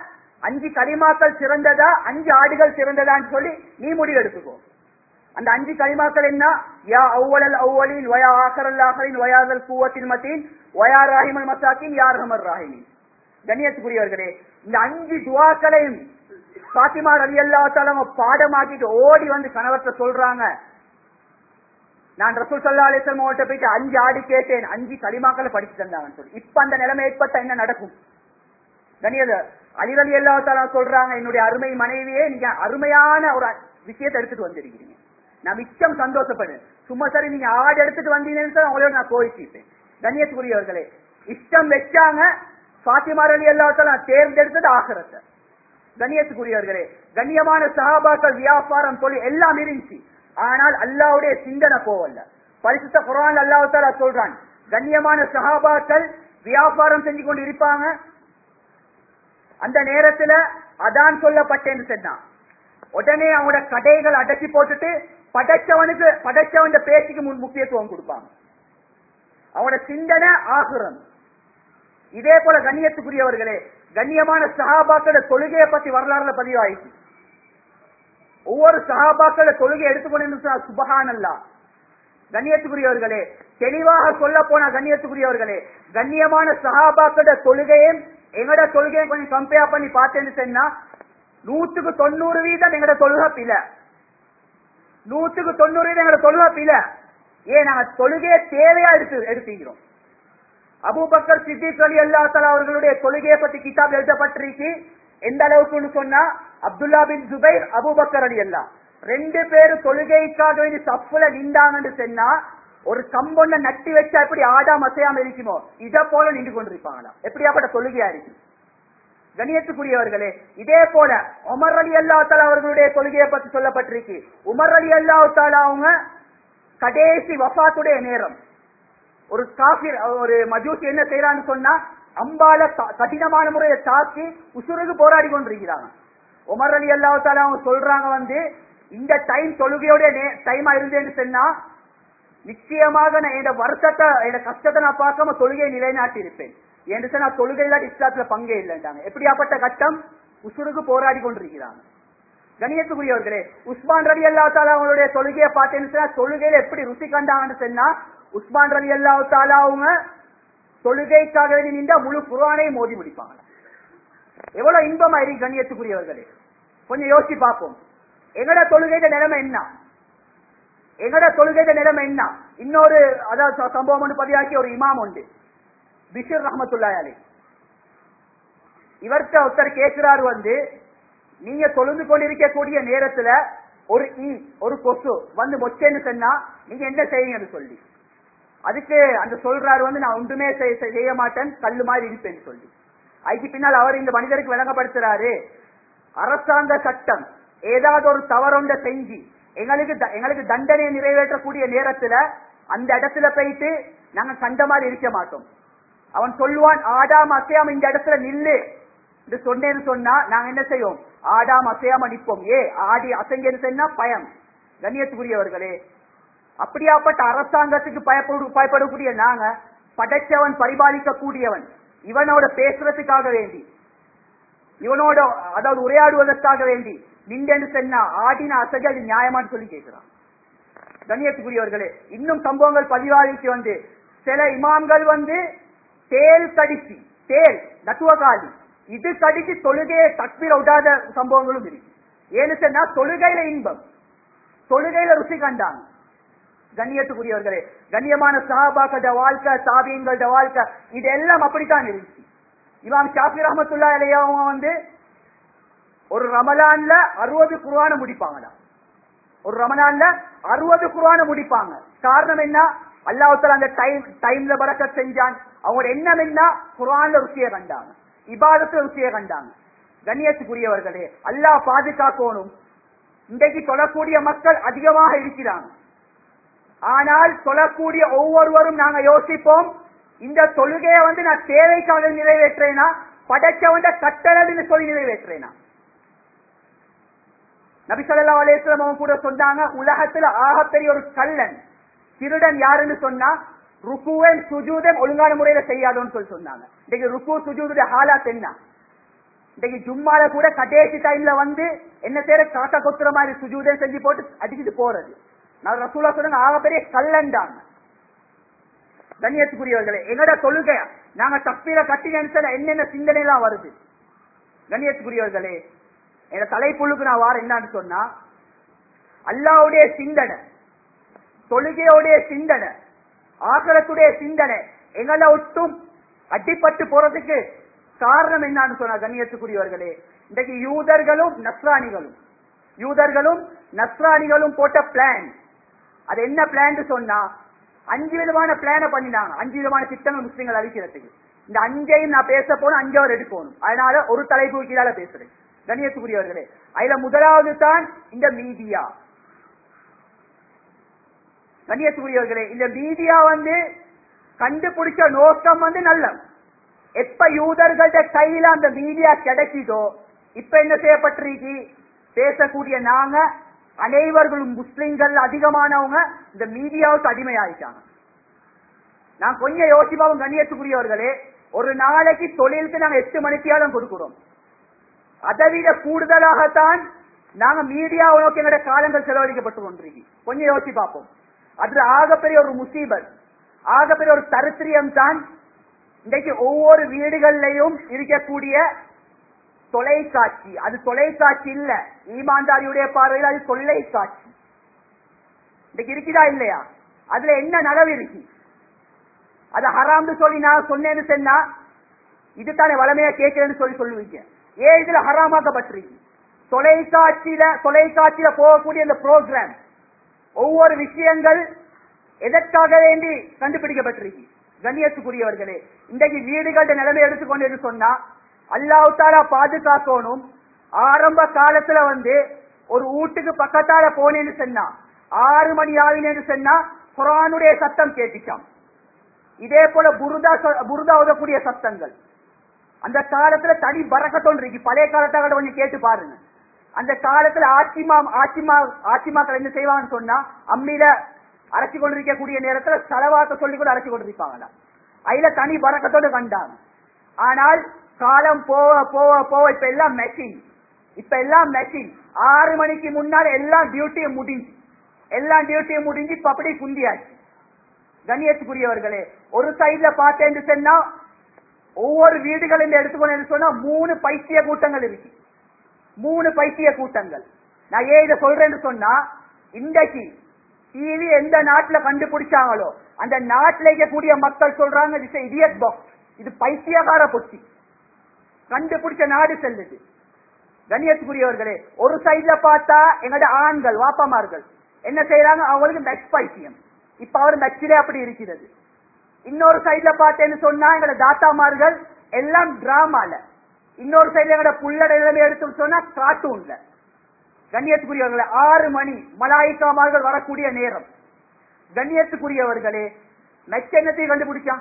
அஞ்சு களிமாக்கள் சிறந்ததா அஞ்சு ஆடுகள் சிறந்ததான்னு சொல்லி நீ முடிவு எடுத்துக்கோ அந்த அஞ்சு களிமாக்கள் என்ன யா அவ்வளல் அவ்வளின் வயா ஆகரல் ஆகரின் வயாதல் பூவத்தின் மத்தின் வயா ராஹிமல் மசாக்கின் யா ரஹமர் ராஹிமின் கண்ணியத்துக்குரியவர்களே இந்த அஞ்சு துவாக்களையும் பாத்திமா ரவி அல்லா பாடமாக்கிட்டு ஓடி வந்து கணவர்கிட்ட சொல்றாங்க நான் ரசூல் சல்லா அலிஸ்லாம் அவங்கள்ட்ட போயிட்டு அஞ்சு ஆடி கேட்டேன் அஞ்சு களிமாக்களை படிச்சு தந்தாங்கன்னு சொல்லி இப்ப அந்த நிலைமை ஏற்பட்ட என்ன நடக்கும் கணியத அலிரலி அல்லா தாலா சொல்றாங்க என்னுடைய அருமை மனைவியே நீங்க அருமையான ஒரு விஷயத்தை எடுத்துட்டு வந்திருக்கிறீங்க நான் மிச்சம் சந்தோஷப்படுறேன் சும்மா சரி நீங்க ஆடு எடுத்துட்டு வந்தீங்கன்னு சொல்லி அவங்களோட நான் கோயிச்சிப்பேன் கண்ணியத்துக்குரியவர்களே இஷ்டம் வச்சாங்க பாத்திமா அலி அல்லா தாலா தேர்ந்தெடுத்தது ஆகிறத கண்ணியத்துக்குரியவர்களே கண்ணியமான சஹாபாக்கள் வியாபாரம் தொழில் எல்லாம் இருந்துச்சு ஆனால் அல்லாவுடைய சிந்தனை போவல்ல பரிசுத்த குரான் அல்லாஹ் தாலா சொல்றான் கண்ணியமான சஹாபாக்கள் வியாபாரம் செஞ்சு கொண்டு இருப்பாங்க அந்த நேரத்துல அதான் சொல்லப்பட்டேன்னு சொன்னான் உடனே அவனோட கடைகள் அடக்கி போட்டுட்டு படைச்சவனுக்கு படைச்சவன் பேச்சுக்கு முன் முக்கியத்துவம் கொடுப்பாங்க அவனோட சிந்தனை ஆகுறம் இதே போல கண்ணியத்துக்குரியவர்களே கண்ணியமான சஹாபாக்களோட தொழுகையை பத்தி வரலாறுல பதிவாயிடுச்சு ஒவ்வொரு சஹாபாக்கள தொழுகை எடுத்துக்கொண்டு சுபஹான் அல்லா கண்ணியத்துக்குரியவர்களே தெளிவாக சொல்ல போன கண்ணியத்துக்குரியவர்களே கண்ணியமான சஹாபாக்களோட தொழுகையும் எங்கட தொழுகையை கொஞ்சம் கம்பேர் பண்ணி பார்த்தேன்னு சொன்னா நூத்துக்கு தொண்ணூறு வீதம் எங்கட தொழுகை பில நூத்துக்கு தொண்ணூறு வீதம் எங்கட தொழுகை பில ஏன் நாங்க தொழுகையை தேவையா எடுத்து எடுத்துக்கிறோம் அபூபக்கர் சித்திக் அலி அல்லா தலா அவர்களுடைய தொழுகையை பத்தி கிதாப் எழுதப்பட்டிருக்கு எந்த அளவுக்குன்னு சொன்னா Abdullah bin Zubair Abu Bakr Ali Allah ரெண்டு பேரும் தொழுகைக்காக வேண்டி சப்புல நின்றாங்கன்னு சொன்னா ஒரு கம்பொன்ன நட்டி வச்சா எப்படி ஆடாம அசையாம இருக்குமோ இத போல நின்று கொண்டிருப்பாங்களாம் எப்படியாப்பட்ட தொழுகையா இருக்கு கணியத்துக்குரியவர்களே இதே போல உமர் அலி அல்லா தாலா அவர்களுடைய தொழுகையை பத்தி சொல்லப்பட்டிருக்கு உமர் அலி அல்லா தாலா அவங்க கடைசி வஃபாத்துடைய நேரம் ஒரு காஃபிர் ஒரு மஜூசி என்ன செய்யறான்னு சொன்னா அம்பால த- கடினமான முறையை தாக்கி உசுருக்கு போராடி கொண்டிருக்கிறாங்க உமர் அலி அல்லா தாலா அவங்க சொல்றாங்க வந்து இந்த டைம் தொழுகையோட டைமா இருந்தேன்னு சொன்னா நிச்சயமாக நான் என் வருஷத்தை என் கஷ்டத்தை நான் பார்க்காம தொழுகையை நிலைநாட்டி இருப்பேன் என்று சொன்னா தொழுகை இல்லாட்டி இஸ்லாத்துல பங்கே இல்லைன்றாங்க எப்படியாப்பட்ட கட்டம் உசுருக்கு போராடி கொண்டிருக்கிறாங்க கணியத்துக்குரியவர்களே உஸ்மான் ரலி அல்லா தாலா அவங்களுடைய தொழுகையை பார்த்தேன்னு சொன்னா தொழுகையில எப்படி ருசி கண்டாங்கன்னு சொன்னா உஸ்மான் ரலி அல்லா தாலா அவங்க தொழுகைக்காக வேண்டி நின்றா முழு குரானையும் மோதி முடிப்பாங்க எவ்வளவு இன்பமா இருக்கு கண்ணியத்துக்குரியவர்களே கொஞ்சம் யோசிச்சு பார்ப்போம் எங்கட தொழுகையில நிலைமை என்ன எங்கட தொழுகையில நிலைமை என்ன இன்னொரு அதாவது ச- சம்பவம் ஒன்று பதிவாக்கி ஒரு இமாம் உண்டு பிஷர் ரஹமத்துல்லாய் அலி இவர்கிட்ட ஒருத்தர் கேட்கிறார் வந்து நீங்க தொழுந்து கொண்டிருக்கக்கூடிய நேரத்துல ஒரு ஈ ஒரு கொசு வந்து மொச்சேன்னு சொன்னா நீங்க என்ன செய்யுங்கன்னு சொல்லி அதுக்கு அந்த சொல்றாரு வந்து நான் ஒன்றுமே செய்- செய்- செய்ய மாட்டேன் கல்லு மாதிரி இருப்பேன்னு சொல்லி அதுக்கு பின்னால் அவர் இந்த மனிதருக்கு விளங்கப்படுத்துறாரு அரசாங்க சட்டம் ஏதாவது ஒரு தவறொண்ட செஞ்சு எங்களுக்கு த- எங்களுக்கு தண்டனையை நிறைவேற்றக்கூடிய நேரத்துல அந்த இடத்துல போயிட்டு நாங்க கண்ட மாதிரி இருக்க மாட்டோம் அவன் சொல்லுவான் ஆடாம அசையாம இந்த இடத்துல நில்லு என்று சொன்னேன்னு சொன்னா நாங்க என்ன செய்வோம் ஆடாம அசையாம நிற்போம் ஏ ஆடி அசைங்கன்னு சொன்னா பயம் கண்ணியத்துக்குரியவர்களே அப்படியாப்பட்ட அரசாங்கத்துக்கு பயப்படு பயப்படக்கூடிய நாங்க படைச்சவன் பரிபாலிக்க கூடியவன் இவனோட பேசுறதுக்காக வேண்டி இவனோட அதாவது உரையாடுவதற்காக வேண்டி நின்றேன்னு சொன்னா ஆடின அசைகள் அது நியாயமான்னு சொல்லி கேட்கிறான் கண்ணியத்துக்குரியவர்களே இன்னும் சம்பவங்கள் பதிவாகிக்கு வந்து சில இமாம்கள் வந்து தேல் கடிச்சு தேல் நட்டுவகாலி இது கடிச்சு தொழுகையை தக்பீர விடாத சம்பவங்களும் இருக்கு ஏன்னு சொன்னா தொழுகையில இன்பம் தொழுகையில ருசி கண்டாங்க கண்ணியத்துக்குரியவர்களே கண்ணியமான சஹாபாக்கள வாழ்க்கை தாபியங்களோட வாழ்க்கை இது எல்லாம் அப்படித்தான் இருந்துச்சு இமாம் ஷாஃபி ரஹமத்துல்லா அலையா அவங்க வந்து ஒரு ரமலான்ல அறுபது குர்ஆன முடிப்பாங்கடா ஒரு ரமலான்ல அறுபது குர்ஆன முடிப்பாங்க காரணம் என்ன அல்லாஹ் அந்த டைம் டைம்ல பரக்கத் செஞ்சான் அவங்களோட எண்ணம் என்ன குர்ஆன்ல ருசியை கண்டாங்க இபாதத்துல ருசியை கண்டாங்க கண்ணியத்துக்குரியவர்களே அல்லாஹ் பாதுகாக்கணும் இன்றைக்கு தொழக்கூடிய மக்கள் அதிகமாக இருக்கிறாங்க ஆனால் தொழக்கூடிய ஒவ்வொருவரும் நாங்க யோசிப்போம் இந்த தொழுகையை வந்து நான் தேவைக்காக நிறைவேற்றேனா படைச்சவன் கட்டளன்னு சொல்லி நிறைவேற்றேனா நபி ஸல்லல்லாஹு அலைஹி வஸல்லம் அவங்க கூட சொன்னாங்க உலகத்துல ஆகப்பெரிய ஒரு கள்ளன் திருடன் யாருன்னு சொன்னா ருக்குவன் சுஜூதன் ஒழுங்கான முறையில செய்யாதோன்னு சொல்லி சொன்னாங்க இன்னைக்கு ருக்கு சுஜூதுடைய ஹாலாத் என்ன இன்னைக்கு ஜும்மால கூட கடைசி டைம்ல வந்து என்ன செய்யற காக்கா கொத்துற மாதிரி சுஜூதம் செஞ்சு போட்டு அடிச்சுட்டு போறது நான் ரசூலா சொன்னாங்க ஆகப்பெரிய கல்லண்டாங்க கண்ணியத்துக்குரியவர்களே எங்கட தொழுகை நாங்க தப்பீர கட்டி நினைச்சா என்னென்ன சிந்தனை எல்லாம் வருது கண்ணியத்துக்குரியவர்களே என் தலைப்புழுக்கு நான் வார என்னன்னு சொன்னா அல்லாவுடைய சிந்தனை தொழுகையோடைய சிந்தனை ஆகலத்துடைய சிந்தனை எங்களை ஒட்டும் அடிப்பட்டு போறதுக்கு காரணம் என்னன்னு சொன்னா கண்ணியத்துக்குரியவர்களே இன்றைக்கு யூதர்களும் நஸ்ரானிகளும் யூதர்களும் நஸ்ரானிகளும் போட்ட பிளான் அது என்ன பிளான் சொன்னா அஞ்சு விதமான பிளான பண்ணினாங்க அஞ்சு விதமான திட்டங்கள் முஸ்லீம்கள் அழிக்கிறதுக்கு இந்த அஞ்சையும் நான் பேச போன அஞ்சாவது எடுக்கணும் அதனால ஒரு தலைப்பு கீழால பேசுறேன் கண்ணியத்துக்குரியவர்களே அதுல முதலாவது தான் இந்த மீடியா கண்ணியத்துக்குரியவர்களே இந்த மீடியா வந்து கண்டுபிடிச்ச நோக்கம் வந்து நல்ல எப்ப யூதர்கள்ட்ட கையில அந்த மீடியா கிடைக்குதோ இப்ப என்ன செய்யப்பட்டிருக்கு பேசக்கூடிய நாங்க அனைவர்களும் முஸ்லிம்கள் அதிகமானவங்க இந்த மீடியாவுக்கு அடிமையாயிட்டாங்க நான் கொஞ்சம் யோசிப்பாவும் கண்ணியத்துக்குரியவர்களே ஒரு நாளைக்கு தொழிலுக்கு நாங்க எட்டு மணித்தியாலும் கொடுக்கிறோம் அதை விட கூடுதலாகத்தான் நாங்க மீடியாவை நோக்கி எங்களுடைய காலங்கள் செலவழிக்கப்பட்டு கொண்டிருக்கு கொஞ்சம் யோசிச்சு பார்ப்போம் அதுல ஆகப்பெரிய ஒரு முசீபத் ஆகப்பெரிய ஒரு தரித்திரியம் தான் இன்றைக்கு ஒவ்வொரு வீடுகள்லையும் இருக்கக்கூடிய தொலைக்காட்சி அது தொலைக்காட்சி இல்ல ஈமான்தாரியுடைய பார்வையில் அது தொல்லைக்காட்சி இன்னைக்கு இருக்குதா இல்லையா அதுல என்ன நலவு இருக்கு அது ஹராம்னு சொல்லி நான் சொன்னேன்னு சொன்னா இதுதானே வளமையா கேட்கிறேன்னு சொல்லி சொல்லுவீங்க ஏன் இதுல ஹராமாக்கப்பட்டிருக்கு தொலைக்காட்சியில தொலைக்காட்சியில போகக்கூடிய இந்த ப்ரோக்ராம் ஒவ்வொரு விஷயங்கள் எதற்காக வேண்டி கண்டுபிடிக்கப்பட்டிருக்கு கண்ணியத்துக்குரியவர்களே இன்றைக்கு வீடுகள நிலைமை எடுத்துக்கொண்டு சொன்னா அல்லாஹ் தாலா பாதுகாக்கணும் ஆரம்ப காலத்துல வந்து ஒரு வீட்டுக்கு பக்கத்தால போனேன்னு சொன்னா ஆறு மணி ஆவினேன்னு சொன்னா குரானுடைய சத்தம் கேட்டுச்சான் இதே போல புருதா சொ- புருதா ஓதக்கூடிய சத்தங்கள் அந்த காலத்துல தனி பறக்கத்தோன்று இருக்கு பழைய காலத்தை கூட கொஞ்சம் கேட்டு பாருங்க அந்த காலத்துல ஆச்சிமா ஆச்சிமா ஆச்சிமாக்கள் என்ன செய்வாங்கன்னு சொன்னா அம்மியில அரைச்சு கொண்டிருக்கக்கூடிய நேரத்துல செலவாக்க சொல்லி கூட அரைச்சு கொண்டிருப்பாங்களா அதுல தனி பறக்கத்தோடு கண்டாங்க ஆனால் காலம் போக போக போக இப்ப எல்லாம் மெஷின் இப்ப எல்லாம் மெஷின் ஆறு மணிக்கு முன்னாடி எல்லாம் டியூட்டியும் முடிஞ்சு எல்லாம் டியூட்டியும் முடிஞ்சு இப்ப அப்படியே குந்தியாச்சு கண்ணியத்துக்குரியவர்களே ஒரு சைடுல பார்த்தேன்னு சொன்னா ஒவ்வொரு வீடுகளும் எடுத்துக்கொண்டு சொன்னா மூணு பைத்திய கூட்டங்கள் இருக்கு மூணு பைத்திய கூட்டங்கள் நான் ஏன் இதை சொல்றேன்னு சொன்னா இன்றைக்கு டிவி எந்த நாட்டுல கண்டுபிடிச்சாங்களோ அந்த நாட்டில் இருக்கக்கூடிய மக்கள் சொல்றாங்க இது இடியட் பாக்ஸ் இது பைத்தியகார பொட்டி கண்டுபிடிச்ச நாடு செல்லுது கண்ணியத்துக்குரியவர்களே ஒரு சைடுல பார்த்தா எங்களோட ஆண்கள் வாப்பமார்கள் என்ன செய்யறாங்க அவங்களுக்கு மெச் பைத்தியம் இப்ப அவர் மெச்சிலே அப்படி இருக்கிறது இன்னொரு சைடுல பார்த்தேன்னு சொன்னா எங்களோட தாத்தாமார்கள் எல்லாம் டிராமால இன்னொரு சைடுல எங்களோட புள்ளட நிலைமை எடுத்து சொன்னா கார்ட்டூன்ல கண்ணியத்துக்குரியவர்களே ஆறு மணி மலாய்க்காமார்கள் வரக்கூடிய நேரம் கண்ணியத்துக்குரியவர்களே மெச் என்னத்தையும் கண்டுபிடிச்சான்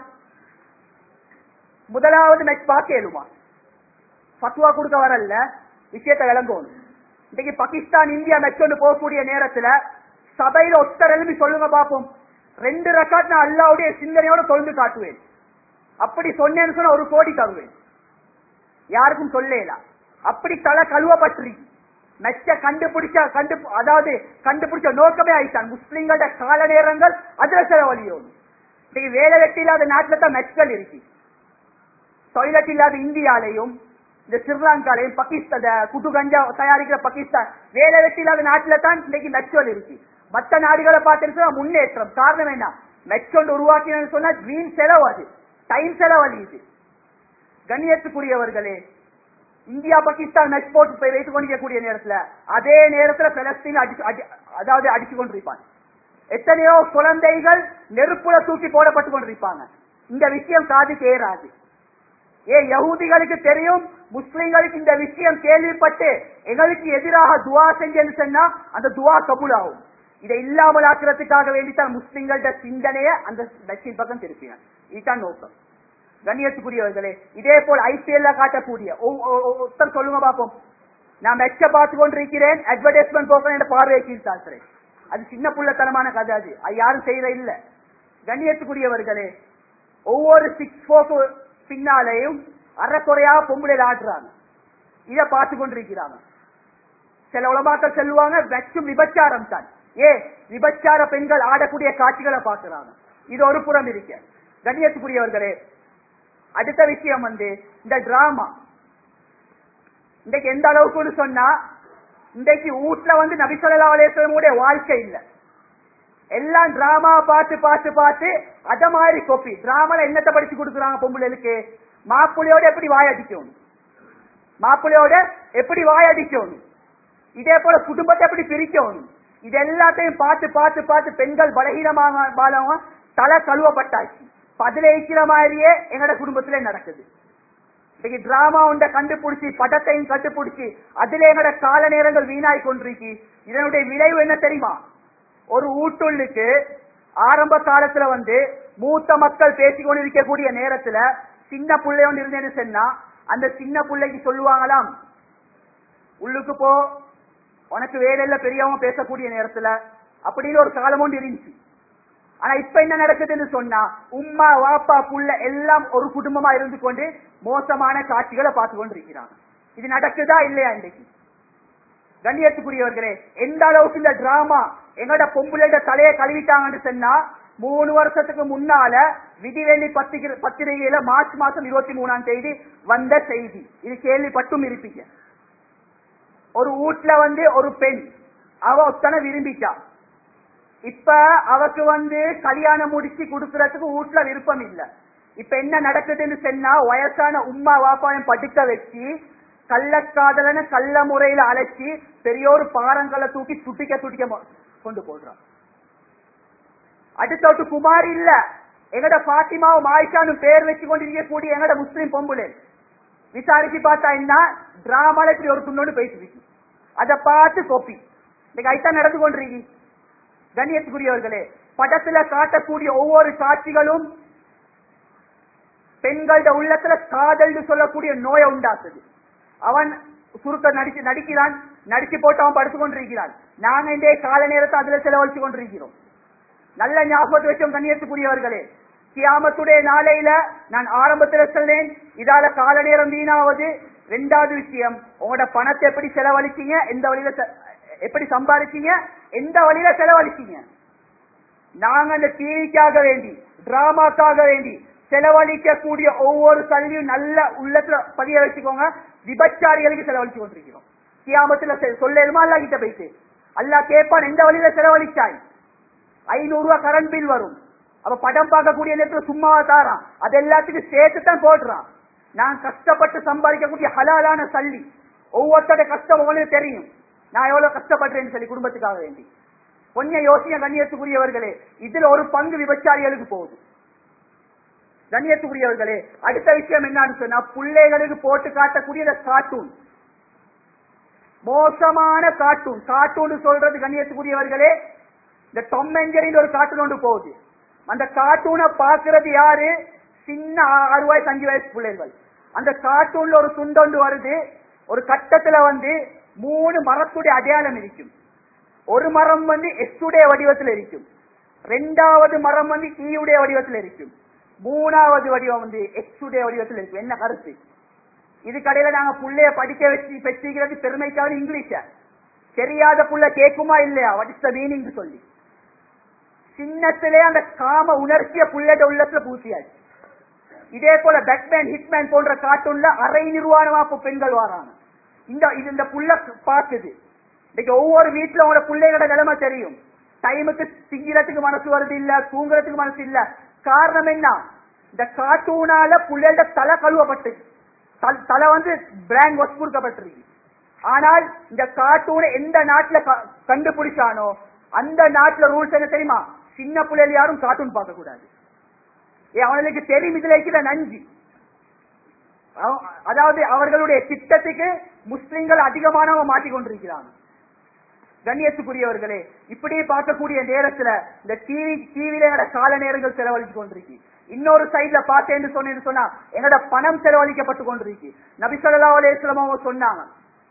முதலாவது மெச் பார்க்கலுமா பத்துவா கொடுக்க வரல விஷயத்தை விளங்கணும் இன்னைக்கு பாகிஸ்தான் இந்தியா மெச் ஒன்று போகக்கூடிய நேரத்துல சபையில ஒத்தர் எழுப்பி சொல்லுங்க பாப்போம் ரெண்டு ரெக்கார்ட் நான் அல்லாவுடைய சிந்தனையோட தொழுந்து காட்டுவேன் அப்படி சொன்னேன்னு சொன்னா ஒரு கோடி தருவேன் யாருக்கும் சொல்லல அப்படி தலை கழுவப்பட்டிருக்கு மெச்ச கண்டுபிடிச்ச கண்டு அதாவது கண்டுபிடிச்ச நோக்கமே ஆயிட்டான் முஸ்லிம்களோட கால நேரங்கள் அதுல செலவழியும் இன்னைக்கு வேலை வெட்டி இல்லாத நாட்டுல தான் மெச்கள் இருக்கு டாய்லெட் இல்லாத இந்தியாலையும் இந்த ஸ்ரீலங்காலையும் பாகிஸ்தான் குட்டு கஞ்சா தயாரிக்கிற பாகிஸ்தான் வேலை வெட்டி இல்லாத நாட்டுல தான் இன்னைக்கு மெச்சுவல் இருக்கு மற்ற நாடுகளை பார்த்துட்டு முன்னேற்றம் காரணம் என்ன மெச்சொண்டு உருவாக்கினு சொன்னா கிரீன் செலவு அது டைம் செலவழியுது கண்ணியத்துக்குரியவர்களே இந்தியா பாகிஸ்தான் மெச் போட்டு போய் வைத்துக் கொண்டிருக்கக்கூடிய நேரத்துல அதே நேரத்துல பெலஸ்தீன் அடிச்சு அடி- அதாவது அடிச்சு கொண்டிருப்பாங்க எத்தனையோ குழந்தைகள் நெருப்புல தூக்கி போடப்பட்டு கொண்டிருப்பாங்க இந்த விஷயம் காது கேறாது ஏ யகூதிகளுக்கு தெரியும் முஸ்லிம்களுக்கு இந்த விஷயம் கேள்விப்பட்டு எங்களுக்கு எதிராக துவா செஞ்சேன்னு சொன்னா அந்த துவா கபூலாகும் இதை இல்லாமல் ஆக்குறதுக்காக வேண்டித்தான் முஸ்லிம்களோட சிந்தனைய அந்த மெச்சின் பக்கம் திருப்பினார் இதுதான் நோக்கம் கண்ணியத்துக்குரியவர்களே இதே போல் ஐபிஎல்ல காட்டக்கூடிய ஒவ்- ஒ- ஒ- ஒருத்தர் சொல்லுங்க பாப்போம் நான் மெச்ச பார்த்து கொண்டிருக்கிறேன் அட்வர்டைஸ்மெண்ட் போகிறேன் என்ற பார்வையை கீழ் தாழ்த்துறேன் அது சின்ன புள்ளத்தனமான கதை அது அது யாரும் செய்யற இல்ல கண்ணியத்துக்குரியவர்களே ஒவ்வொரு சிக்ஸ் போக்கு பின்னாலேயும் அறக்குறையா பொம்பளை ஆடுறாங்க இத பார்த்து கொண்டிருக்கிறாங்க சில உலமாக்கள் சொல்லுவாங்க வெச்சும் விபச்சாரம் தான் ஏ விபச்சார பெண்கள் ஆடக்கூடிய காட்சிகளை பார்க்கிறாங்க இது ஒரு புறம் இருக்க கண்ணியத்துக்குரியவர்களே அடுத்த விஷயம் வந்து இந்த டிராமா இன்றைக்கு எந்த அளவுக்குன்னு சொன்னா இன்றைக்கு வீட்டுல வந்து நபிசல்லா அலேஸ்வரமுடைய வாழ்க்கை இல்ல எல்லாம் டிராமா பார்த்து பார்த்து பார்த்து அத மாதிரி கொப்பி டிராமால என்னத்தை படிச்சு கொடுக்குறாங்க பொம்பளைகளுக்கு மாப்பிள்ளையோட எப்படி வாய் அடிக்கணும் மாப்பிள்ளையோட எப்படி வாய் அடிக்கணும் இதே போல குடும்பத்தை எப்படி பிரிக்கணும் இது எல்லாத்தையும் பார்த்து பார்த்து பார்த்து பெண்கள் பலகீனமாக பாலவங்க தலை கழுவப்பட்டாச்சு பதில இருக்கிற மாதிரியே எங்கட குடும்பத்திலே நடக்குது இன்னைக்கு டிராமா உண்ட கண்டுபிடிச்சி படத்தையும் கண்டுபிடிச்சி அதுல எங்கட கால நேரங்கள் வீணாய் கொண்டிருக்கு இதனுடைய விளைவு என்ன தெரியுமா ஒரு ஊட்டுள்ளுக்கு ஆரம்ப காலத்துல வந்து மூத்த மக்கள் பேசிக் கொண்டிருக்கக்கூடிய நேரத்துல சின்ன பிள்ளை ஒன்று இருந்தேன்னு சொன்னா அந்த சின்ன பிள்ளைக்கு சொல்லுவாங்களாம் உள்ளுக்கு போ உனக்கு வேலையில பெரியவங்க பேசக்கூடிய நேரத்துல அப்படின்னு ஒரு காலம் ஒன்று இருந்துச்சு ஆனா இப்ப என்ன நடக்குதுன்னு சொன்னா உம்மா வாப்பா புள்ள எல்லாம் ஒரு குடும்பமா இருந்து கொண்டு மோசமான காட்சிகளை பார்த்து கொண்டு இருக்கிறாங்க இது நடக்குதா இல்லையா இன்றைக்கு கண்ணியத்துக்குரியவர்களே எந்த அளவுக்கு இந்த டிராமா எங்கட பொம்புளோட தலையை கழுவிட்டாங்கன்னு சொன்னா மூணு வருஷத்துக்கு முன்னால விதிவெள்ளி பத்திரிகை பத்திரிகையில மார்ச் மாசம் இருபத்தி மூணாம் தேதி வந்த செய்தி இது கேள்விப்பட்டும் இருப்பீங்க ஒரு வீட்டுல வந்து ஒரு பெண் அவ ஒத்தனை விரும்பிட்டா இப்ப அவக்கு வந்து கல்யாணம் முடிச்சு கொடுக்கறதுக்கு வீட்டுல விருப்பம் இல்ல இப்ப என்ன நடக்குதுன்னு சொன்னா வயசான உம்மா வாப்பாவையும் படுக்க வச்சு கள்ளக்காதலன கள்ள முறையில அழைச்சி பெரியோரு பாறங்களை தூக்கி சுட்டிக்க சுட்டிக்க மொ- கொண்டு போடுறான் அடுத்தோட்டு குமார் இல்ல எங்கட பாத்திமாவும் ஆயிஷானும் பேர் வச்சு கொண்டிருக்கக்கூடிய எங்கட முஸ்லிம் பொம்புலே விசாரிச்சு பார்த்தா என்ன டிராமால இப்படி ஒரு துண்ணோடு பேசிருக்கு அதை பார்த்து கோப்பி இன்னைக்கு ஐத்தான் நடந்து கொண்டிருக்கி கண்ணியத்துக்குரியவர்களே படத்துல காட்டக்கூடிய ஒவ்வொரு காட்சிகளும் பெண்களோட உள்ளத்துல காதல்னு சொல்லக்கூடிய நோயை உண்டாக்குது அவன் சுருக்க நடிச்சு நடிக்கிறான் நடிச்சு போட்டு அவன் படுத்து கொண்டிருக்கிறான் நாங்க இந்த கால நேரத்தை அதுல செலவழிச்சு கொண்டிருக்கிறோம் நல்ல ஞாபகத்தை வச்சோம் கண்ணியத்துக்குரியவர்களே கியாமத்துடைய நாளையில நான் ஆரம்பத்துல சொன்னேன் இதால கால நேரம் வீணாவது ரெண்டாவது விஷயம் உங்களோட பணத்தை எப்படி செலவழிச்சீங்க எந்த வழியில செ- எப்படி சம்பாதிச்சீங்க எந்த வழியில செலவழிச்சீங்க நாங்க அந்த டிவிக்காக வேண்டி டிராமாக்காக வேண்டி செலவழிக்கக்கூடிய ஒவ்வொரு கல்வியும் நல்ல உள்ளத்துல பதிய வச்சுக்கோங்க விபச்சாரிகளுக்கு செலவழிச்சு கொண்டிருக்கிறோம் கியாமத்துல செ- சொல்லேருமா அல்லா கிட்ட போயிட்டு அல்லாஹ் கேட்பான் எந்த வழியில செலவழிச்சாய் ஐநூறு ரூபாய் கரண்ட் பில் வரும் அப்ப படம் பார்க்கக்கூடிய நேரத்துல சும்மாவா தாரான் அது எல்லாத்துக்கும் சேர்த்து தான் போடுறான் நான் கஷ்டப்பட்டு சம்பாதிக்கக்கூடிய ஹலாலான சல்லி ஒவ்வொருத்தோட கஷ்டம் உங்களுக்கு தெரியும் நான் எவ்வளவு கஷ்டப்படுறேன்னு சொல்லி குடும்பத்துக்காக வேண்டி கொஞ்சம் யோசிக்க கண்ணியத்துக்குரியவர்களே இதுல ஒரு பங்கு விபச்சாரிகளுக்கு போகுது கண்ணியத்துக்குரியவர்களே அடுத்த விஷயம் என்னன்னு சொன்னா பிள்ளைகளுக்கு போட்டு காட்டக்கூடிய இந்த கார்ட்டூன் மோசமான கார்ட்டூன் கார்ட்டூன் சொல்றது கண்ணியத்துக்குரியவர்களே இந்த டொம் என்ஜரின் ஒரு கார்ட்டூன் ஒன்று போகுது அந்த கார்ட்டூனை பாக்குறது யாரு சின்ன ஆ- ஆறு வயசு அஞ்சு வயசு பிள்ளைகள் அந்த கார்ட்டூன்ல ஒரு துண்டொண்டு வருது ஒரு கட்டத்துல வந்து மூணு மரத்துடைய அடையாளம் இருக்கும் ஒரு மரம் வந்து எஸ்டுடைய வடிவத்தில் இருக்கும் ரெண்டாவது மரம் வந்து ஈயுடைய வடிவத்தில் இருக்கும் மூணாவது வடிவம் வந்து எக்ஸுடைய வடிவத்தில் இருக்கும் என்ன கருத்து இது கடையில நாங்க புள்ளைய படிக்க வச்சு பெற்றிக்கிறது பெருமைக்காக இங்கிலீஷ தெரியாத புள்ள கேக்குமா இல்லையா வாட் இஸ் த மீனிங் சொல்லி சின்னத்திலே அந்த காம உணர்ச்சிய புள்ளைட உள்ளத்துல பூசியாச்சு இதே போல பேட்மேன் ஹிட்மேன் போன்ற கார்ட்டூன்ல அரை நிர்வாணமா இப்ப பெண்கள் வராங்க இந்த இது இந்த புள்ள பாக்குது இன்னைக்கு ஒவ்வொரு வீட்டுல உங்களோட பிள்ளைகளோட நிலைமை தெரியும் டைமுக்கு திங்கிறதுக்கு மனசு வருது இல்ல தூங்குறதுக்கு மனசு இல்ல காரணம் என்ன இந்த கார்ட்டூனால புள்ளைகளோட தலை கழுவப்பட்டு தல்- தலை வந்து பிராண்ட் வாஷ் கொடுக்கப்பட்டிருக்கு ஆனால் இந்த கார்ட்டூனை எந்த நாட்டுல க- கண்டுபிடிச்சானோ அந்த நாட்டுல ரூல்ஸ் என்ன தெரியுமா சின்ன பிள்ளைகள் யாரும் கார்ட்டூன் பார்க்க கூடாது ஏ அவனுக்கு தெரியும் இதுல இருக்கிற நஞ்சு அவ- அதாவது அவர்களுடைய திட்டத்துக்கு முஸ்லிம்கள் அதிகமானவங்க மாட்டிக்கொண்டிருக்கிறாங்க கண்ணியத்துக்குரியவர்களே இப்படி பார்க்கக்கூடிய நேரத்துல இந்த டிவி டிவில எங்கட கால நேரங்கள் செலவழிச்சு கொண்டிருக்கு இன்னொரு சைட்ல பார்த்தேன்னு சொன்னேன்னு சொன்னா எங்கட பணம் செலவழிக்கப்பட்டு கொண்டிருக்கு நபி ஸல்லல்லாஹு அலைஹி வஸல்லம் அவங்க சொன்னாங்க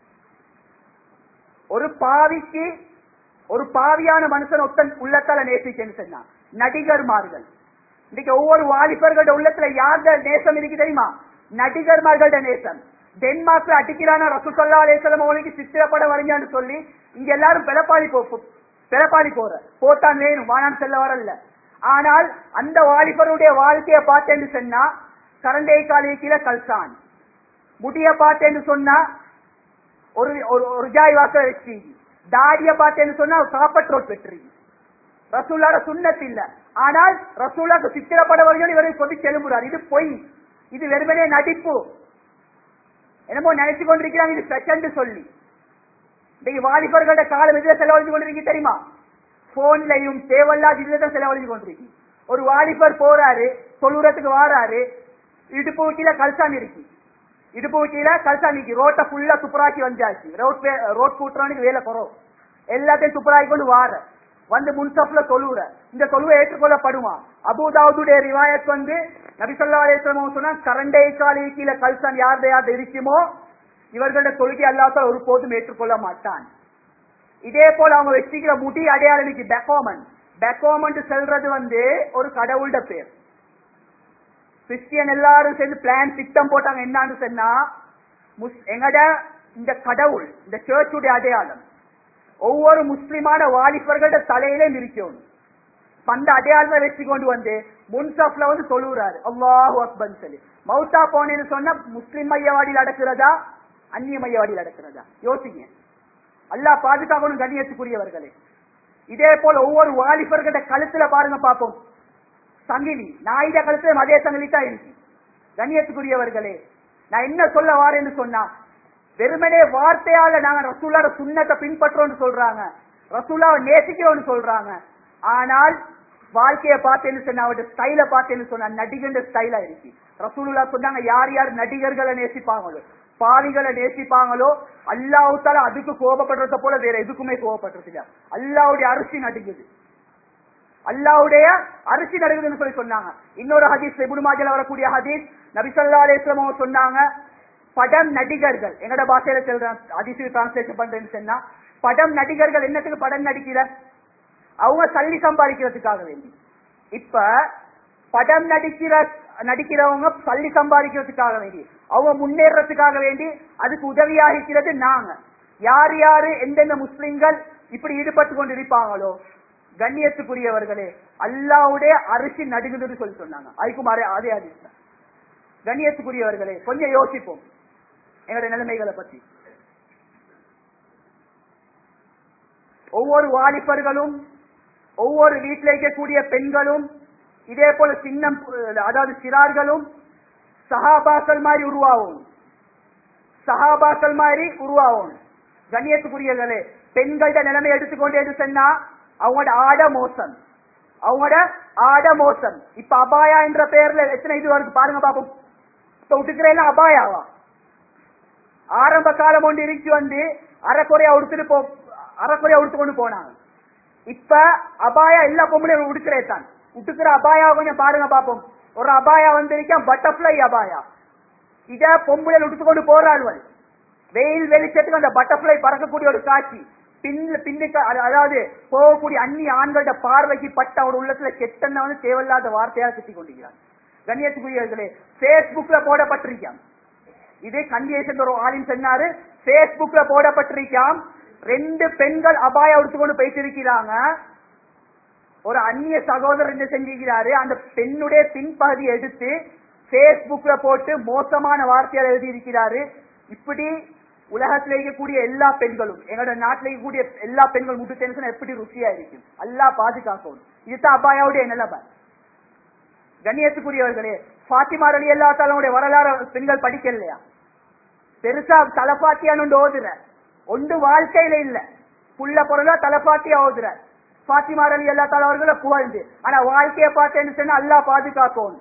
ஒரு பாவிக்கு ஒரு பாவியான மனுஷன் ஒத்தன் உள்ளத்தால நேசிக்கன்னு சொன்னா நடிகர்மார்கள் இன்னைக்கு ஒவ்வொரு வாலிபர்களோட உள்ளத்துல யார்த நேசம் இருக்கு தெரியுமா நடிகர்மார்களோட நேசம் டென்மார்க்ல அடிக்கிறானா ரசூசல்லா அலேசலம் அவங்களுக்கு சித்திரப்பட வரைஞ்சான்னு சொல்லி இங்க எல்லாரும் பிறப்பாளி போ பிறப்பாளி போற போத்தான் வேணும் வானான் செல்ல வரல ஆனால் அந்த வாலிபருடைய வாழ்க்கையை பார்த்தேன்னு சொன்னா கரண்டை காலிய கீழே கல்சான் முடிய பார்த்தேன்னு சொன்னா ஒரு ஒரு ஒரு ஜாய் வாக்க வச்சு தாடிய பார்த்தேன்னு சொன்னா சாப்பட் ரோட் வெற்றி ரசூல்லாட சுண்ணத் இல்ல ஆனால் ரசூலாக்கு சித்திரப்பட வரையும் இவரை சொல்லி செலும்புறார் இது பொய் இது வெறுமனே நடிப்பு என்னமோ நினைச்சு கொண்டிருக்கிறாங்க இது செகண்ட் சொல்லி இன்னைக்கு வாலிபர்களோட காலம் எதுல செலவழிச்சு கொண்டிருக்கீங்க தெரியுமா போன்லயும் தேவையில்லாத இதுல தான் செலவழிச்சு கொண்டிருக்கு ஒரு வாலிபர் போறாரு தொழுறதுக்கு வாராரு இடுப்பு கீழ கல்சான் இருக்கு இடுப்பு கீழ கல்சான் இருக்கு ரோட்டை ஃபுல்லா துப்புராக்கி வந்தாச்சு ரோட் ரோட் கூட்டுறவனுக்கு வேலை குறவு எல்லாத்தையும் துப்புராக்கி கொண்டு வார வந்து முன்சப்ல தொழுற இந்த தொழுவை ஏற்றுக்கொள்ளப்படுமா அபுதாவுடைய ரிவாயத் வந்து நபிசல்லா அலிஸ்லாம் சொன்னா கரண்டை காலி கீழே கல்சான் யார்த யார்த இருக்குமோ இவர்களோட தொழுகை அல்லாத ஒருபோதும் ஏற்றுக்கொள்ள மாட்டான் இதே போல அவங்க வச்சுக்கிற முடி அடையாளம் பெக்கோமன் பெக்கோமன் சொல்றது வந்து ஒரு கடவுள்ட பேர் கிறிஸ்டியன் எல்லாரும் சேர்ந்து பிளான் திட்டம் போட்டாங்க என்னன்னு சொன்னா முஸ்- எங்கட இந்த கடவுள் இந்த சர்ச்சுடைய அடையாளம் ஒவ்வொரு முஸ்லிமான வாலிபர்களோட தலையிலே இருக்கணும் அந்த அடையாளத்தை வச்சு கொண்டு வந்து முன்சாப்ல வந்து சொல்லுறாரு அல்லாஹு அக்பர் சொல்லி மௌத்தா போனேன்னு சொன்னா முஸ்லிம் மையவாடியில் அடக்குறதா அந்நிய மையவாடியில் அடக்குறதா யோசிங்க அல்லாஹ் பாதுகாக்கணும் கண்ணியத்துக்குரியவர்களே இதே போல ஒவ்வொரு வாலிபர்களோட கழுத்துல பாருங்க பாப்போம் சங்கிலி நாயுட கழுத்துல அதே சங்கிலி தான் இருக்கு கண்ணியத்துக்குரியவர்களே நான் என்ன சொல்ல வாரேன்னு சொன்னா வெறுமனே வார்த்தையால நாங்க ரசூலாட சுண்ணத்தை பின்பற்றோம்னு சொல்றாங்க ரசூலாவை நேசிக்கிறோம்னு சொல்றாங்க ஆனால் வாழ்க்கையை பார்த்தேன்னு சொன்னா அவருடைய ஸ்டைல பார்த்தேன்னு சொன்னா நடிகர் ஸ்டைலா இருக்கு ரசூலுல்லா சொன்னாங்க யார் யார் நடிகர்களை நேசிப்பாங்களோ பாவிகளை நேசிப்பாங்களோ அல்லாஹால அதுக்கு கோபப்படுறத போல வேற எதுக்குமே கோபப்படுறது இல்ல அல்லாவுடைய அரிசி நடிக்குது அல்லாவுடைய அரிசி நடுகுதுன்னு சொல்லி சொன்னாங்க இன்னொரு ஹதீஸ் இப்னு மாஜால வரக்கூடிய ஹதீஸ் நபிசல்லா அலிஸ்லாம் அவங்க சொன்னாங்க படம் நடிகர்கள் எங்கட பாஷையில சொல்றேன் ஹதீஸ் டிரான்ஸ்லேஷன் பண்றேன்னு சொன்னா படம் நடிகர்கள் என்னத்துக்கு படம் நடிக்கிற அவங்க சல்லி சம்பாதிக்கிறதுக்காக வேண்டி இப்ப படம் நடிக்கிற நடிக்கிறவங்க சல்லி சம்பாதிக்கிறதுக்காக வேண்டி அவங்க முன்னேறதுக்காக வேண்டி அதுக்கு உதவியாக இருக்கிறது நாங்க யார் யாரு எந்தெந்த முஸ்லிம்கள் இப்படி ஈடுபட்டு கொண்டு இருப்பாங்களோ கண்ணியத்துக்குரியவர்களே அல்லாவுடைய அரிசி நடுங்குதுன்னு சொல்லி சொன்னாங்க அதுக்கும் அதே அதே அதிர்ஷ்டம் கண்ணியத்துக்குரியவர்களே கொஞ்சம் யோசிப்போம் எங்களுடைய நிலைமைகளை பத்தி ஒவ்வொரு வாலிபர்களும் ஒவ்வொரு வீட்டில் இருக்கக்கூடிய பெண்களும் இதே போல சின்னம் அதாவது சிறார்களும் சஹாபாக்கள் மாதிரி உருவாகும் சஹாபாக்கள் மாதிரி உருவாகும் கண்ணியத்துக்குரியவர்களே பெண்கள்ட நிலைமை எடுத்துக்கொண்டே சொன்னா அவங்களோட ஆட மோசம் அவங்களோட ஆட மோசம் இப்ப அபாயா என்ற பெயர்ல எத்தனை இது வருது பாருங்க பாப்போம் இப்ப விட்டுக்கிறேன் அபாயாவா ஆரம்ப காலம் ஒன்று இருக்கு வந்து அரைக்குறையா உடுத்துட்டு போ அரைக்குறையா உடுத்து கொண்டு போனாங்க இப்ப அபாயா எல்லா பொம்பளையும் உடுக்கிறே தான் உடுக்கிற அபாயா கொஞ்சம் பாருங்க பாப்போம் ஒரு அபாயா வந்திருக்கா பட்டர்ஃபிளை அபாயா இத பொம்பளையில் உடுத்து கொண்டு போறாள்வள் வெயில் வெளிச்சத்துக்கு அந்த பட்டர்ஃபிளை பறக்கக்கூடிய ஒரு காட்சி பின்ல பின்னுக்கு அது- அதாவது போகக்கூடிய அந்நிய ஆண்களோட பார்வைக்கு பட்ட அவர் உள்ளத்துல கெட்டன வந்து தேவையில்லாத வார்த்தையாக திட்டிக் கொண்டிருக்கிறார் கண்ணியத்துக்குரியவர்களே பேஸ்புக்ல போடப்பட்டிருக்கான் இது கண்டியேஷன் ஒரு ஆளின் சொன்னாரு பேஸ்புக்ல போடப்பட்டிருக்காம் ரெண்டு பெண்கள் அபாயம் எடுத்துக்கொண்டு பேசியிருக்கிறாங்க ஒரு அந்நிய சகோதரர் என்ன செஞ்சிருக்கிறாரு அந்த பெண்ணுடைய பின்பகுதியை எடுத்து பேஸ்புக்ல போட்டு மோசமான வார்த்தையால் எழுதி இருக்கிறாரு இப்படி உலகத்தில் இருக்கக்கூடிய எல்லா பெண்களும் எங்களோட நாட்டில் இருக்கக்கூடிய எல்லா பெண்கள் முட்டு டென்ஷன் எப்படி ருசியா இருக்கும் அல்லா பாதுகாக்கணும் இதுதான் அபாயாவுடைய நிலைமை கண்ணியத்துக்குரியவர்களே பாத்திமா அலி அல்லா தாலாவுடைய வரலாறு பெண்கள் படிக்கலையா பெருசா தலப்பாத்தியான்னு ஓதுற ஒன்று வாழ்க்கையில இல்ல புள்ள பொருளா தலப்பாத்தியா ஓதுற பாத்திமா அலி அல்லா தாலா அவர்களை புகழ்ந்து ஆனா வாழ்க்கையை பார்த்தேன்னு சொன்னா அல்லா பாதுகாக்கணும்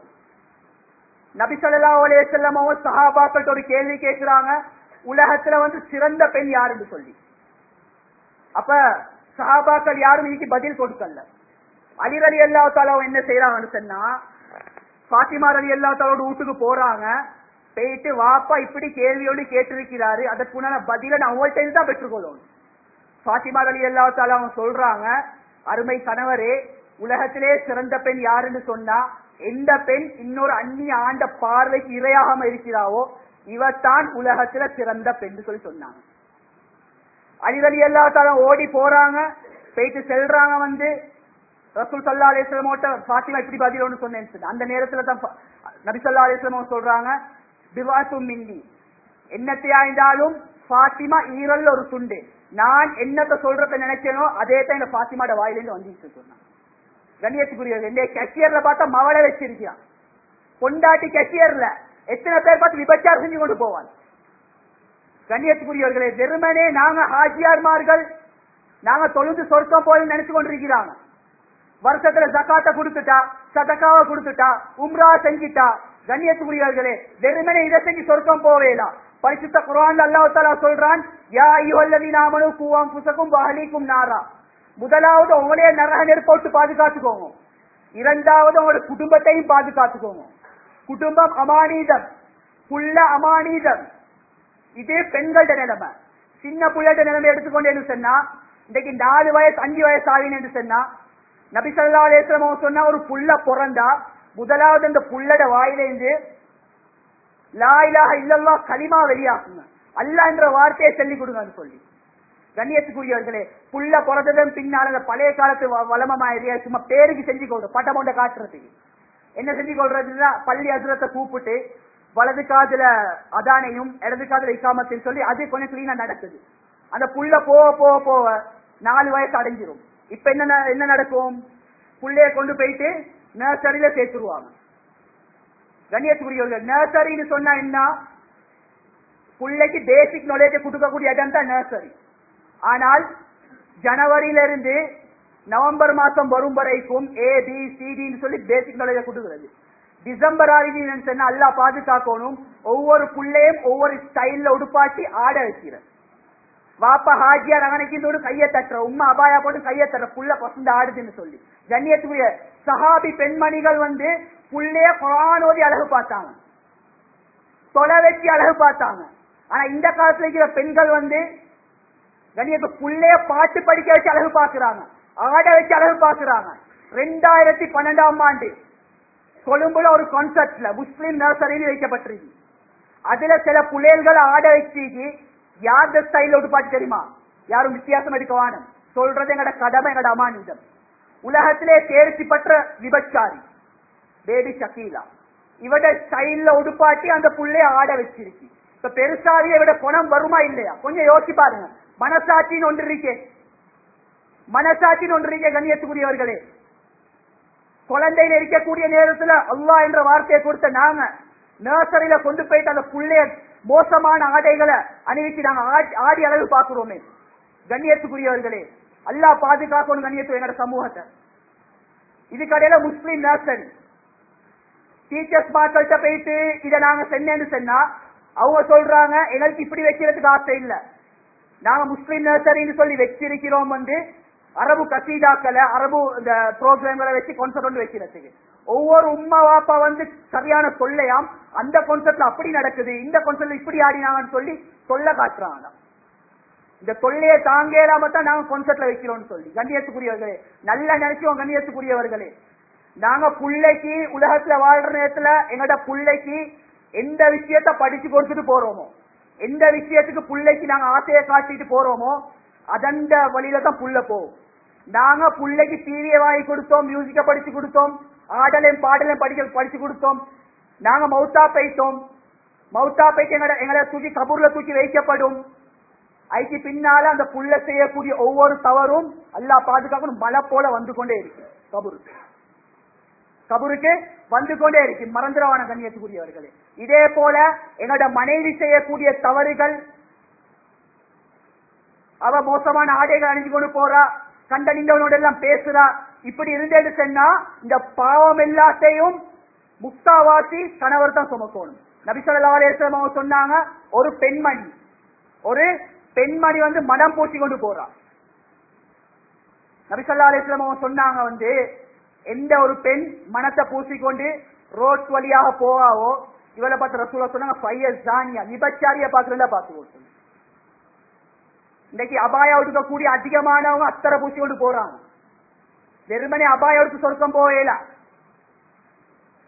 நபி ஸல்லல்லாஹு அலைஹி வஸல்லம் அவங்க சஹாபாக்கள்ட்ட ஒரு கேள்வி கேட்கிறாங்க உலகத்துல வந்து சிறந்த பெண் யாருன்னு சொல்லி அப்ப சஹாபாக்கள் யாரும் இன்னைக்கு பதில் கொடுக்கல அலி அலி அல்லா தாலா என்ன செய்யறாங்கன்னு சொன்னா பாத்திமா அலி அல்லா தாலோட வீட்டுக்கு போறாங்க போயிட்டு வாப்பா இப்படி கேள்வியோடு கேட்டிருக்கிறாரு அதற்குண்டான பதில நான் உங்கள்கிட்ட இருந்து தான் பெற்றுக்கொள்ளணும் பாத்திமா அலி அல்லா தாலா அவங்க சொல்றாங்க அருமை கணவரே உலகத்திலே சிறந்த பெண் யாருன்னு சொன்னா எந்த பெண் இன்னொரு அந்நிய ஆண்ட பார்வைக்கு இரையாகாம இருக்கிறாவோ இவத்தான் உலகத்துல சிறந்த பெண் சொல்லி சொன்னாங்க அலிவலி எல்லாத்தாலும் ஓடி போறாங்க போயிட்டு செல்றாங்க வந்து ரசூல் சல்லா அலிஸ்லமோட்ட பாத்திமா இப்படி பதில் ஒன்று சொன்னேன்னு சொல்லி. அந்த நேரத்துல தான் பா- நபி சல்லா அலிஸ்லமோ சொல்றாங்க பிவாத்து மின்னி என்னத்தையா இருந்தாலும் பாத்திமா ஈரல்ல ஒரு துண்டு நான் என்னத்தை சொல்றத நினைச்சேனோ அதே தான் இந்த பாத்திமாட வாயிலிருந்து வந்துச்சு சொன்னாங்க கண்ணியத்துக்குரியவர் இந்த கஷியர்ல பார்த்தா மவளை வச்சிருக்கான் பொண்டாட்டி கஷியர்ல எத்தனை பேர் பார்த்து விபச்சாரம் செஞ்சு கொண்டு போவான் கண்ணியத்துக்குரியவர்களே வெறுமனே நாங்க ஹாஜியார்மார்கள் நாங்க தொழுந்து சொர்க்கம் போய் நினைச்சு கொண்டிருக்கிறாங்க வருஷத்துல ஜக்காத்த கொடுத்துட்டா சதக்காவை கொடுத்துட்டா உம்ரா செஞ்சிட்டா கண்ணியத்துக்குரியவர்களே வெறுமனே இதை செஞ்சு சொர்க்கம் போவேலாம் பரிசுத்த குரான் அல்லாஹ் தாலா சொல்றான் யா ஐயுஹல்லதீன ஆமனு கூவாம் புசக்கும் வஹலீக்கும் நாரா முதலாவது உங்களையே நரக நெருப்போட்டு பாதுகாத்துக்கோங்க இரண்டாவது உங்களோட குடும்பத்தையும் பாதுகாத்துக்கோங்க குடும்பம் அமானீதம் புள்ள அமானீதம் இது பெண்களோட நிலைமை சின்ன புள்ளையோட நிலைமை எடுத்துக்கொண்டேன்னு சொன்னா இன்னைக்கு நாலு வயசு அஞ்சு வயசு ஆகினு என்று சொன்னா நபி ஸல்லல்லாஹு அலைஹி வஸல்லம் சொன்னா ஒரு புள்ள பிறந்தா முதலாவது இந்த புள்ளட வாயிலிருந்து லா இலாஹ இல்லல்லாஹ் கலிமா வெளியாகுங்க அல்லாஹ் என்ற வார்த்தையை சொல்லிக் கொடுங்கன்னு சொல்லி கண்ணியத்துக்குரியவர்களே புள்ள பிறந்ததும் பின்னால் அந்த பழைய காலத்து வ- வளமமாயிரியா சும்மா பேருக்கு செஞ்சு கொள்றோம் பட்டம் போண்ட காட்டுறதுக்கு என்ன செஞ்சு கொள்றதுன்னா பள்ளி அசுரத்தை கூப்பிட்டு வலது காதுல அதானையும் இடது காதுல இக்காமத்தையும் சொல்லி அது கொஞ்சம் கிளீனா நடக்குது அந்த புள்ள போக போக போக நாலு வயசு அடைஞ்சிரும் இப்ப என்ன ந- என்ன நடக்கும் புள்ளைய கொண்டு போயிட்டு நர்சரியில சேர்த்துருவாங்க கண்ணியத்துக்குரியவர்கள் நர்சரின்னு சொன்னா என்ன பிள்ளைக்கு பேசிக் நாலேஜ் கொடுக்கக்கூடிய இடம் தான் நர்சரி ஆனால் ஜனவரியில இருந்து நவம்பர் மாசம் வரும் வரைக்கும் ஏ பி சிடின்னு சொல்லி பேசிக் நாலேஜ் கொடுக்கிறது டிசம்பர் ஆகிதுன்னு சொன்னா அல்லா பாதுகாக்கணும் ஒவ்வொரு புள்ளையும் ஒவ்வொரு ஸ்டைல்ல உடுப்பாட்டி ஆட வைக்கிறது வாப்பா ஹாஜியா ரகனைக்கு கைய தட்டுற உம்மா அபாயா போட்டு கைய தட்டுற புள்ள பசந்த ஆடுதுன்னு சொல்லி கண்ணியத்துக்குரிய சஹாபி பெண்மணிகள் வந்து புள்ளைய குரான் ஓதி அழகு பார்த்தாங்க தொலை வச்சு அழகு பார்த்தாங்க ஆனா இந்த காலத்துல இருக்கிற பெண்கள் வந்து கண்ணியத்து புள்ளைய பாட்டு படிக்க வச்சு அழகு பார்க்கறாங்க ஆட வச்சு அழகு பார்க்கறாங்க ரெண்டாயிரத்தி பன்னெண்டாம் ஆண்டு கொழும்புல ஒரு கான்செப்ட்ல முஸ்லிம் நர்சரியில் வைக்கப்பட்டிருக்கு அதுல சில புள்ளைகளை ஆட வச்சு யார் ஸ்டைல் விட்டு பாட்டு தெரியுமா யாரும் வித்தியாசம் எடுக்க வேணும் சொல்றது எங்கட கடமை எங்கட அமானிதம் உலகத்திலே தேர்ச்சி பெற்ற விபச்சாரி பேபி ஷக்கீலா இவட ஸ்டைல்ல உடுப்பாட்டி அந்த புள்ளைய ஆட வச்சிருக்கு இப்ப பெருசாவிய விட குணம் வருமா இல்லையா கொஞ்சம் யோசிச்சு பாருங்க மனசாட்சின்னு ஒன்று இருக்கே மனசாட்சின்னு ஒன்று இருக்கே கண்ணியத்துக்குரியவர்களே குழந்தையில இருக்கக்கூடிய நேரத்துல அல்லாஹ் என்ற வார்த்தையை கொடுத்த நாங்க நர்சரியில கொண்டு போயிட்டு அந்த புள்ளைய மோசமான ஆடைகளை அணிவிச்சு நாங்க ஆடி- ஆடி அளவு பார்க்கிறோமே கண்ணியத்துக்குரியவர்களே அல்லாஹ் பாதுகாக்கணும் கண்ணியத்து எங்களோட சமூகத்தை இதுக்கடையில முஸ்லீம் நர்சரி டீச்சர்ஸ் மக்கள்கிட்ட போயிட்டு இதை நாங்க சென்னேன்னு சொன்னா அவங்க சொல்றாங்க எங்களுக்கு இப்படி வைக்கிறதுக்கு ஆசை இல்ல நாங்க முஸ்லீம் நர்சரின்னு சொல்லி வச்சிருக்கிறோம் வந்து அரபு கசீதாக்களை அரபு இந்த ப்ரோக்ராம்களை வச்சு கான்செப்ட் ஒன்று வைக்கிறதுக்கு ஒவ்வொரு உம்மா வாப்பா வந்து சரியான சொல்லையாம் அந்த கான்செப்ட்ல அப்படி நடக்குது இந்த கான்செப்ட்ல இப்படி ஆடினாங்கன்னு சொல்லி சொல்ல காட்டுறாங்க இந்த தொல்லையை தாங்கலாம தான் நாங்க கான்செப்ட்ல வைக்கிறோம்னு சொல்லி கண்ணியத்துக்குரியவர்களே நல்லா நினைச்சோம் கண்ணியத்துக்குரியவர்களே நாங்க புள்ளைக்கு உலகத்துல வாழ்ற நேரத்துல எங்கட புள்ளைக்கு எந்த விஷயத்த படிச்சு கொடுத்துட்டு போறோமோ எந்த விஷயத்துக்கு புள்ளைக்கு நாங்க ஆசையை காட்டிட்டு போறோமோ அதந்த வழியில தான் புள்ள போகும் நாங்க புள்ளைக்கு டிவியை வாங்கி கொடுத்தோம் மியூசிக்க படிச்சு கொடுத்தோம் ஆடலையும் பாடலையும் படிக்க படிச்சு கொடுத்தோம் நாங்க மௌத்தா போயிட்டோம் மௌத்தா போயிட்டு எங்கட எங்களை தூக்கி கபூர்ல தூக்கி வைக்கப்படும் ஐக்கு பின்னால அந்த புள்ள செய்யக்கூடிய ஒவ்வொரு தவறும் அல்லாஹ் பாதுகாக்கணும் மழை போல வந்து கொண்டே இருக்கு கபூருக்கு கபூருக்கு வந்து கொண்டே இருக்கு மறந்துடவான கண்ணியத்துக்குரியவர்களே இதே போல எங்களோட மனைவி செய்யக்கூடிய தவறுகள் அவ மோசமான ஆடைகள் அணிஞ்சு கொண்டு போறா கண்டனிந்தவனோட எல்லாம் பேசுறா இப்படி இருந்தேன்னு சொன்னா இந்த பாவம் எல்லாத்தையும் முக்தாவாசி கணவர் தான் சுமக்கணும் நபிசல்லா அலிஸ்லாம் அவங்க சொன்னாங்க ஒரு பெண்மணி ஒரு பெண்மணி வந்து மனம் பூசி கொண்டு போறா நபிசல்லா அலிஸ்லாம் அவங்க சொன்னாங்க வந்து எந்த ஒரு பெண் மனத்தை பூசிக்கொண்டு ரோட் வழியாக போவாவோ இவளை பார்த்து ரசூலா சொன்னாங்க பையன் ஜானியா விபச்சாரிய பாக்குறதா பார்த்து இன்னைக்கு அபாயா எடுக்கக்கூடிய அதிகமானவங்க அத்தரை பூசி கொண்டு போறாங்க வெறுமனே அபாயா எடுத்து சொர்க்கம் போகல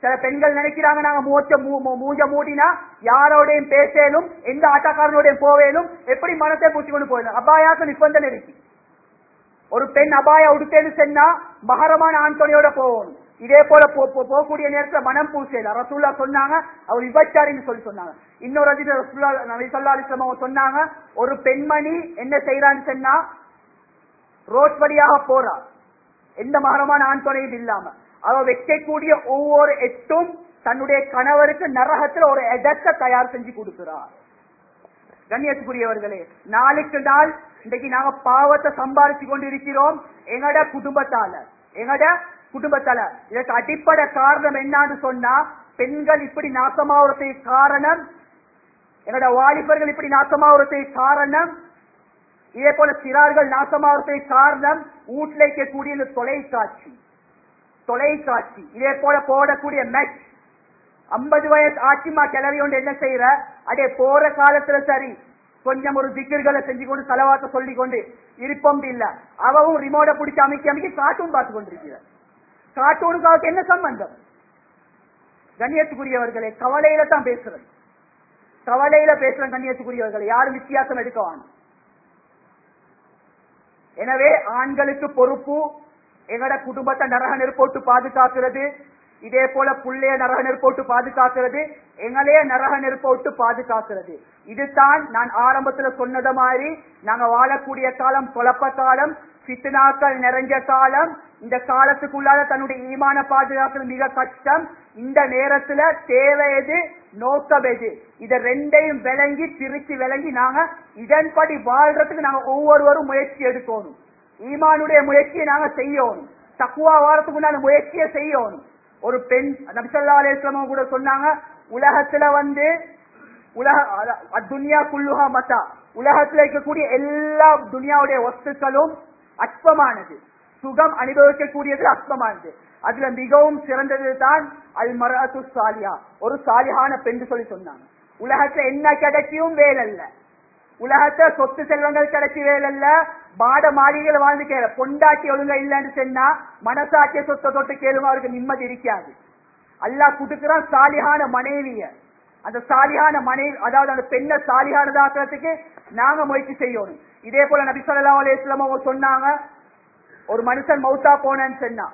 சில பெண்கள் நினைக்கிறாங்க நாங்க மூச்ச மூ- மூ- மூஞ்ச மூடினா யாரோடையும் பேசலும் எந்த ஆட்டக்காரனோடையும் போவேலும் எப்படி மனத்தை பூச்சி கொண்டு போயிடும் அபாயாக்கு நிபந்தனை இருக்கு ஒரு பெண் அபாய உடுத்தேன்னு சொன்னா மகரமான ஆண் துணையோட போகணும் இதே போல போ- போ- போகக்கூடிய நேரத்துல மனம் பூசையில ரசூல்லா சொன்னாங்க அவர் விபச்சாரின்னு சொல்லி சொன்னாங்க இன்னொரு அதிக ரசூல்லா நபி ஸல்லல்லாஹு அலைஹி வஸல்லம் அவங்க சொன்னாங்க ஒரு பெண்மணி என்ன செய்யறான்னு சொன்னா ரோட் வழியாக போறா எந்த மகரமான ஆண் துணையும் இல்லாம அவ வைக்கக்கூடிய ஒவ்வொரு எட்டும் தன்னுடைய கணவருக்கு நரகத்துல ஒரு எதத்தை தயார் செஞ்சு கொடுக்கிறார் கண்ணியத்துக்குரியவர்களே நாளுக்கு நாள் இன்றைக்கு நாங்க பாவத்தை சம்பாதிச்சு கொண்டு இருக்கிறோம் எங்கட குடும்பத்தால எங்கட குடும்பத்தால இதற்கு அடிப்படை காரணம் என்னன்னு சொன்னா பெண்கள் இப்படி நாசமாவதுக்கு காரணம் என்னோட வாலிபர்கள் இப்படி நாசமாவதுக்கு காரணம் இதே போல சிறார்கள் நாசமாவதுக்கு காரணம் வீட்டில் இருக்கக்கூடிய இந்த தொலைக்காட்சி தொலைக்காட்சி இதே போல போடக்கூடிய மேட்ச் ஐம்பது வயசு ஆட்சிமா கிளவி கொண்டு என்ன செய்யற அடே போற காலத்துல சரி கொஞ்சம் ஒரு திக்கர்களை செஞ்சு கொண்டு செலவாக்க சொல்லி கொண்டு இருப்பம் இல்ல அவவும் ரிமோட பிடிச்சு அமைக்க அமைக்க கார்ட்டூன் பார்த்து கொண்டிருக்கிற கார்ட்டூனுக்கு அவருக்கு என்ன சம்பந்தம் கண்ணியத்துக்குரியவர்களே கவலையில தான் பேசுறது கவலையில பேசுற கண்ணியத்துக்குரியவர்களை யாரும் வித்தியாசம் எடுக்க வேணும் எனவே ஆண்களுக்கு பொறுப்பு எங்கட குடும்பத்தை நரக நெருப்போட்டு பாதுகாக்கிறது இதே போல புள்ளைய நரக நெருப்போட்டு பாதுகாக்கிறது எங்களைய நரக நெருப்போட்டு பாதுகாக்கிறது இதுதான் நான் ஆரம்பத்துல சொன்னது மாதிரி நாங்க வாழக்கூடிய காலம் குழப்ப காலம் ஃபித்னாக்கள் நிறைஞ்ச காலம் இந்த காலத்துக்குள்ளால தன்னுடைய ஈமான பாதுகாக்கிறது மிக கஷ்டம் இந்த நேரத்துல தேவை எது நோக்கம் எது இத ரெண்டையும் விளங்கி பிரிச்சு விளங்கி நாங்க இதன்படி வாழ்றதுக்கு நாங்க ஒவ்வொருவரும் முயற்சி எடுக்கணும் ஈமானுடைய முயற்சியை நாங்க செய்யணும் தக்குவா வாரத்துக்கு உண்டான முயற்சியை செய்யணும் ஒரு பெண் நபிசல்லா அலிஸ்லாமும் கூட சொன்னாங்க உலகத்துல வந்து உலக அத- துனியா குல்லுஹா மத்தா உலகத்துல இருக்கக்கூடிய எல்லா துனியாவுடைய வஸ்துக்களும் அற்பமானது சுகம் அனுபவிக்கக்கூடியது அற்பமானது அதுல மிகவும் சிறந்தது தான் அல் மராத்து சாலியா ஒரு சாலியான பெண் சொல்லி சொன்னாங்க உலகத்துல என்ன கிடைக்கும் வேலல்ல உலகத்துல சொத்து செல்வங்கள் கிடைச்சி வேலல்ல பாட மாளிகையில வாழ்ந்து கேள பொண்டாட்டி ஒழுங்கா இல்லைன்னு சொன்னா மனசாட்சிய சொத்தை தொட்டு கேளுங்க அவருக்கு நிம்மதி இருக்காது அல்லாஹ் குடுக்கிறான் சாலியான மனைவிய அந்த சாலியான மனைவி அதாவது அந்த பெண்ணை சாலியானதாக்குறதுக்கு நாங்க முயற்சி செய்யணும் இதே போல நபி ஸல்லல்லாஹு அலைஹி வஸல்லம் அவங்க சொன்னாங்க ஒரு மனுஷன் மௌத்தா போனேன்னு சொன்னா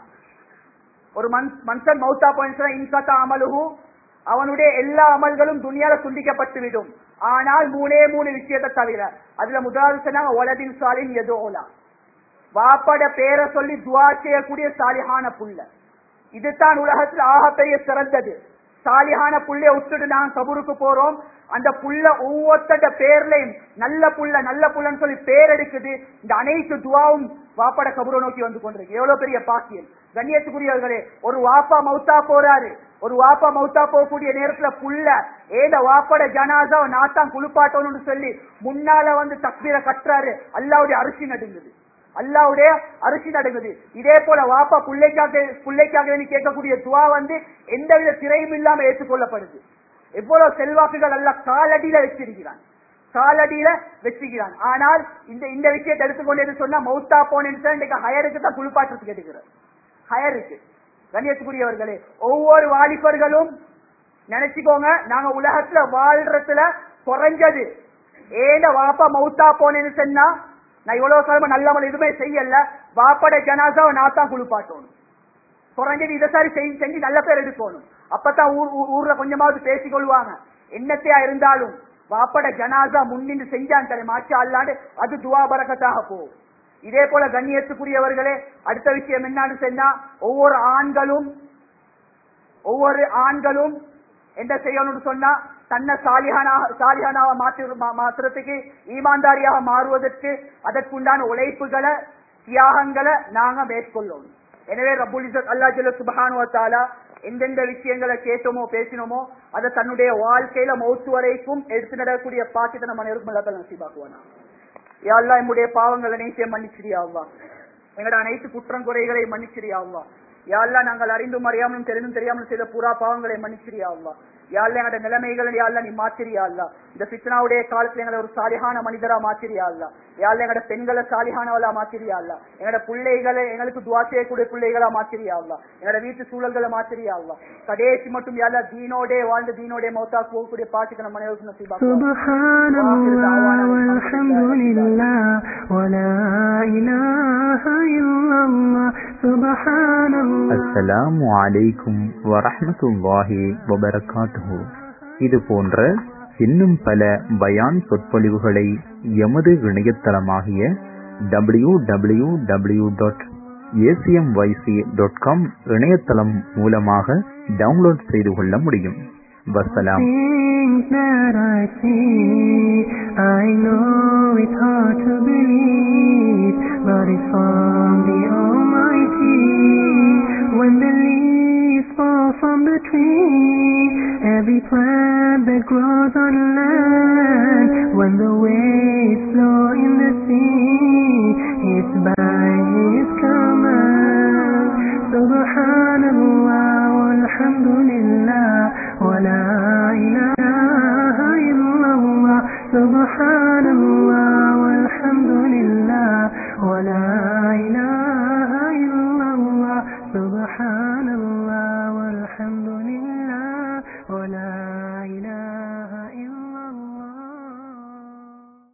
ஒரு மன்- மனுஷன் மௌத்தா போனேன்னு சொன்னா இன்கத்தா அமலுஹு அவனுடைய எல்லா அமல்களும் துணியால துண்டிக்கப்பட்டு விடும் ஆனால் மூணே மூணு விஷயத்தை தவிர அதுல முதலாவது சொன்னாங்க ஒலதின் சாலின் எதோலா வாப்பட பேரை சொல்லி துவா செய்யக்கூடிய சாலிஹான புள்ள இதுதான் உலகத்தில் ஆகப்பெரிய சிறந்தது சாலிஹான புள்ளைய விட்டுட்டு நாங்க கபூருக்கு போறோம் அந்த புள்ள ஒவ்வொருத்தட பேர்லயும் நல்ல புள்ள நல்ல புள்ளன்னு சொல்லி பேர் எடுக்குது இந்த அனைத்து துவாவும் வாப்பாட கபூரை நோக்கி வந்து கொண்டிருக்கு எவ்வளவு பெரிய பாக்கியம் கண்ணியத்துக்குரியவர்களே ஒரு வாப்பா மௌத்தா போறாரு ஒரு வாப்பா மௌத்தா போகக்கூடிய நேரத்துல புள்ள ஏத வாப்பட ஜனாதா நாத்தான் குளிப்பாட்டணும்னு சொல்லி முன்னால வந்து தக்பீரை கட்டுறாரு அல்லாவுடைய அரிசி நடுங்குது அல்லாவுடைய அரிசி நடக்குது இதே போல வாப்பா பிள்ளைக்காக பிள்ளைக்காக வேண்டி கேட்கக்கூடிய துவா வந்து எந்தவித திரையும் இல்லாம ஏற்றுக்கொள்ளப்படுது எவ்வளவு செல்வாக்குகள் அல்ல காலடியில வச்சிருக்கிறான் காலடியில வச்சிருக்கிறான் ஆனால் இந்த இந்த விஷயத்தை எடுத்துக்கொண்டு சொன்னா மௌத்தா போனேன்னு சொன்னா இன்னைக்கு ஹயருக்கு தான் குளிப்பாட்டுறதுக்கு எடுக்கிறார் ஹயருக்கு கண்ணியத்துக்குரியவர்களே ஒவ்வொரு வாலிபர்களும் நினைச்சுக்கோங்க நாங்க உலகத்துல வாழ்றதுல குறைஞ்சது ஏன வாப்பா மௌத்தா போனேன்னு சொன்னா நான் இவ்வளவு காலமா நல்லவன் எதுவுமே செய்யல வாப்பட ஜனாசாவை நான் தான் குளிப்பாட்டணும் குறைஞ்சது இதை சரி செஞ்சு செஞ்சு நல்ல பேர் எடுக்கணும் அப்பதான் ஊர் ஊர்- ஊர்ல கொஞ்சமாவது பேசிக் கொள்வாங்க என்னத்தையா இருந்தாலும் வாப்பட ஜனாசா முன்னின்று செஞ்சான் தரே மாச்சா அல்லாண்டு அது துவா பறக்கத்தாக போகும் இதே போல கண்ணியத்துக்குரியவர்களே அடுத்த விஷயம் என்னன்னு சொன்னா ஒவ்வொரு ஆண்களும் ஒவ்வொரு ஆண்களும் என்ன செய்யணும்னு சொன்னா தன்னை சாலிஹானா சாலிஹானாவை மாற்றி மா- மாத்துறதுக்கு ஈமான்தாரியாக மாறுவதற்கு அதற்குண்டான உழைப்புகளை தியாகங்களை நாங்க மேற்கொள்ளணும் எனவே ரபுல் இஸ்ஸத் அல்லாஹ் ஜல்ல சுப்ஹானஹு வ தஆலா எந்தெந்த விஷயங்களை கேட்டோமோ பேசினோமோ அதை தன்னுடைய வாழ்க்கையில மௌத்து வரைக்கும் எடுத்து நடக்கக்கூடிய பாக்கியத்தை நம்ம அனைவருக்கும் அல்லா தஆலா நசீபாக்குவானா யா அல்லாஹ் நம்முடைய பாவங்களை நிச்சயம் மன்னிச்சிரியா அல்லாஹ் எங்களோட அனைத்து குற்றம் குறைகளை மன்னிச்சிரியா அல்லாஹ் யா அல்லாஹ் நாங்கள் அறிந்தும் அறியாமலும் தெரிந்தும் தெரியாமலும் செய்த பூரா பாவங்களை மன்னிச்சிரியா அல்லாஹ் யாழ்ல எங்களோட நிலைமைகளை யாழ்ல நீ மாத்திரியா அல்ல இந்த ஃபித்னாவுடைய காலத்துல எங்களை ஒரு சாலிகான மனிதரா மாத்திரியா அல்ல யாழ்ல எங்களோட பெண்களை சாலிகானவளா மாத்திரியா அல்ல எங்களோட பிள்ளைகளை எங்களுக்கு துவா செய்யக்கூடிய பிள்ளைகளா மாத்திரியா அல்ல எங்களோட வீட்டு சூழல்களை மாத்திரியா அல்ல கடைசி மட்டும் யாழ்ல தீனோடே வாழ்ந்து தீனோடே மௌத்தா போகக்கூடிய பாட்டுக்கு நம்ம அனைவருக்கும் நசீபாக்குவாயாக. سبحان الله والحمد لله ولا إله إلا الله سبحان الله அஸ்ஸலாமு அலைக்கும் வரஹ்மத்துல்லாஹி வபரகாத்துஹு இது போன்ற இன்னும் பல பயான் சொற்பொழிவுகளை எமது இணையதளமாகிய W W W dot ACMYC dot com இணையதளம் மூலமாக டவுன்லோட் செய்து கொள்ள முடியும் வசலாம் Things that I see, I know it's hard to believe, but it's from the Almighty. When the leaves fall from the tree, every plant that grows on land, when the waves flow in the sea, it's by His command. Subhanallah walhamdulillah wa la ilaha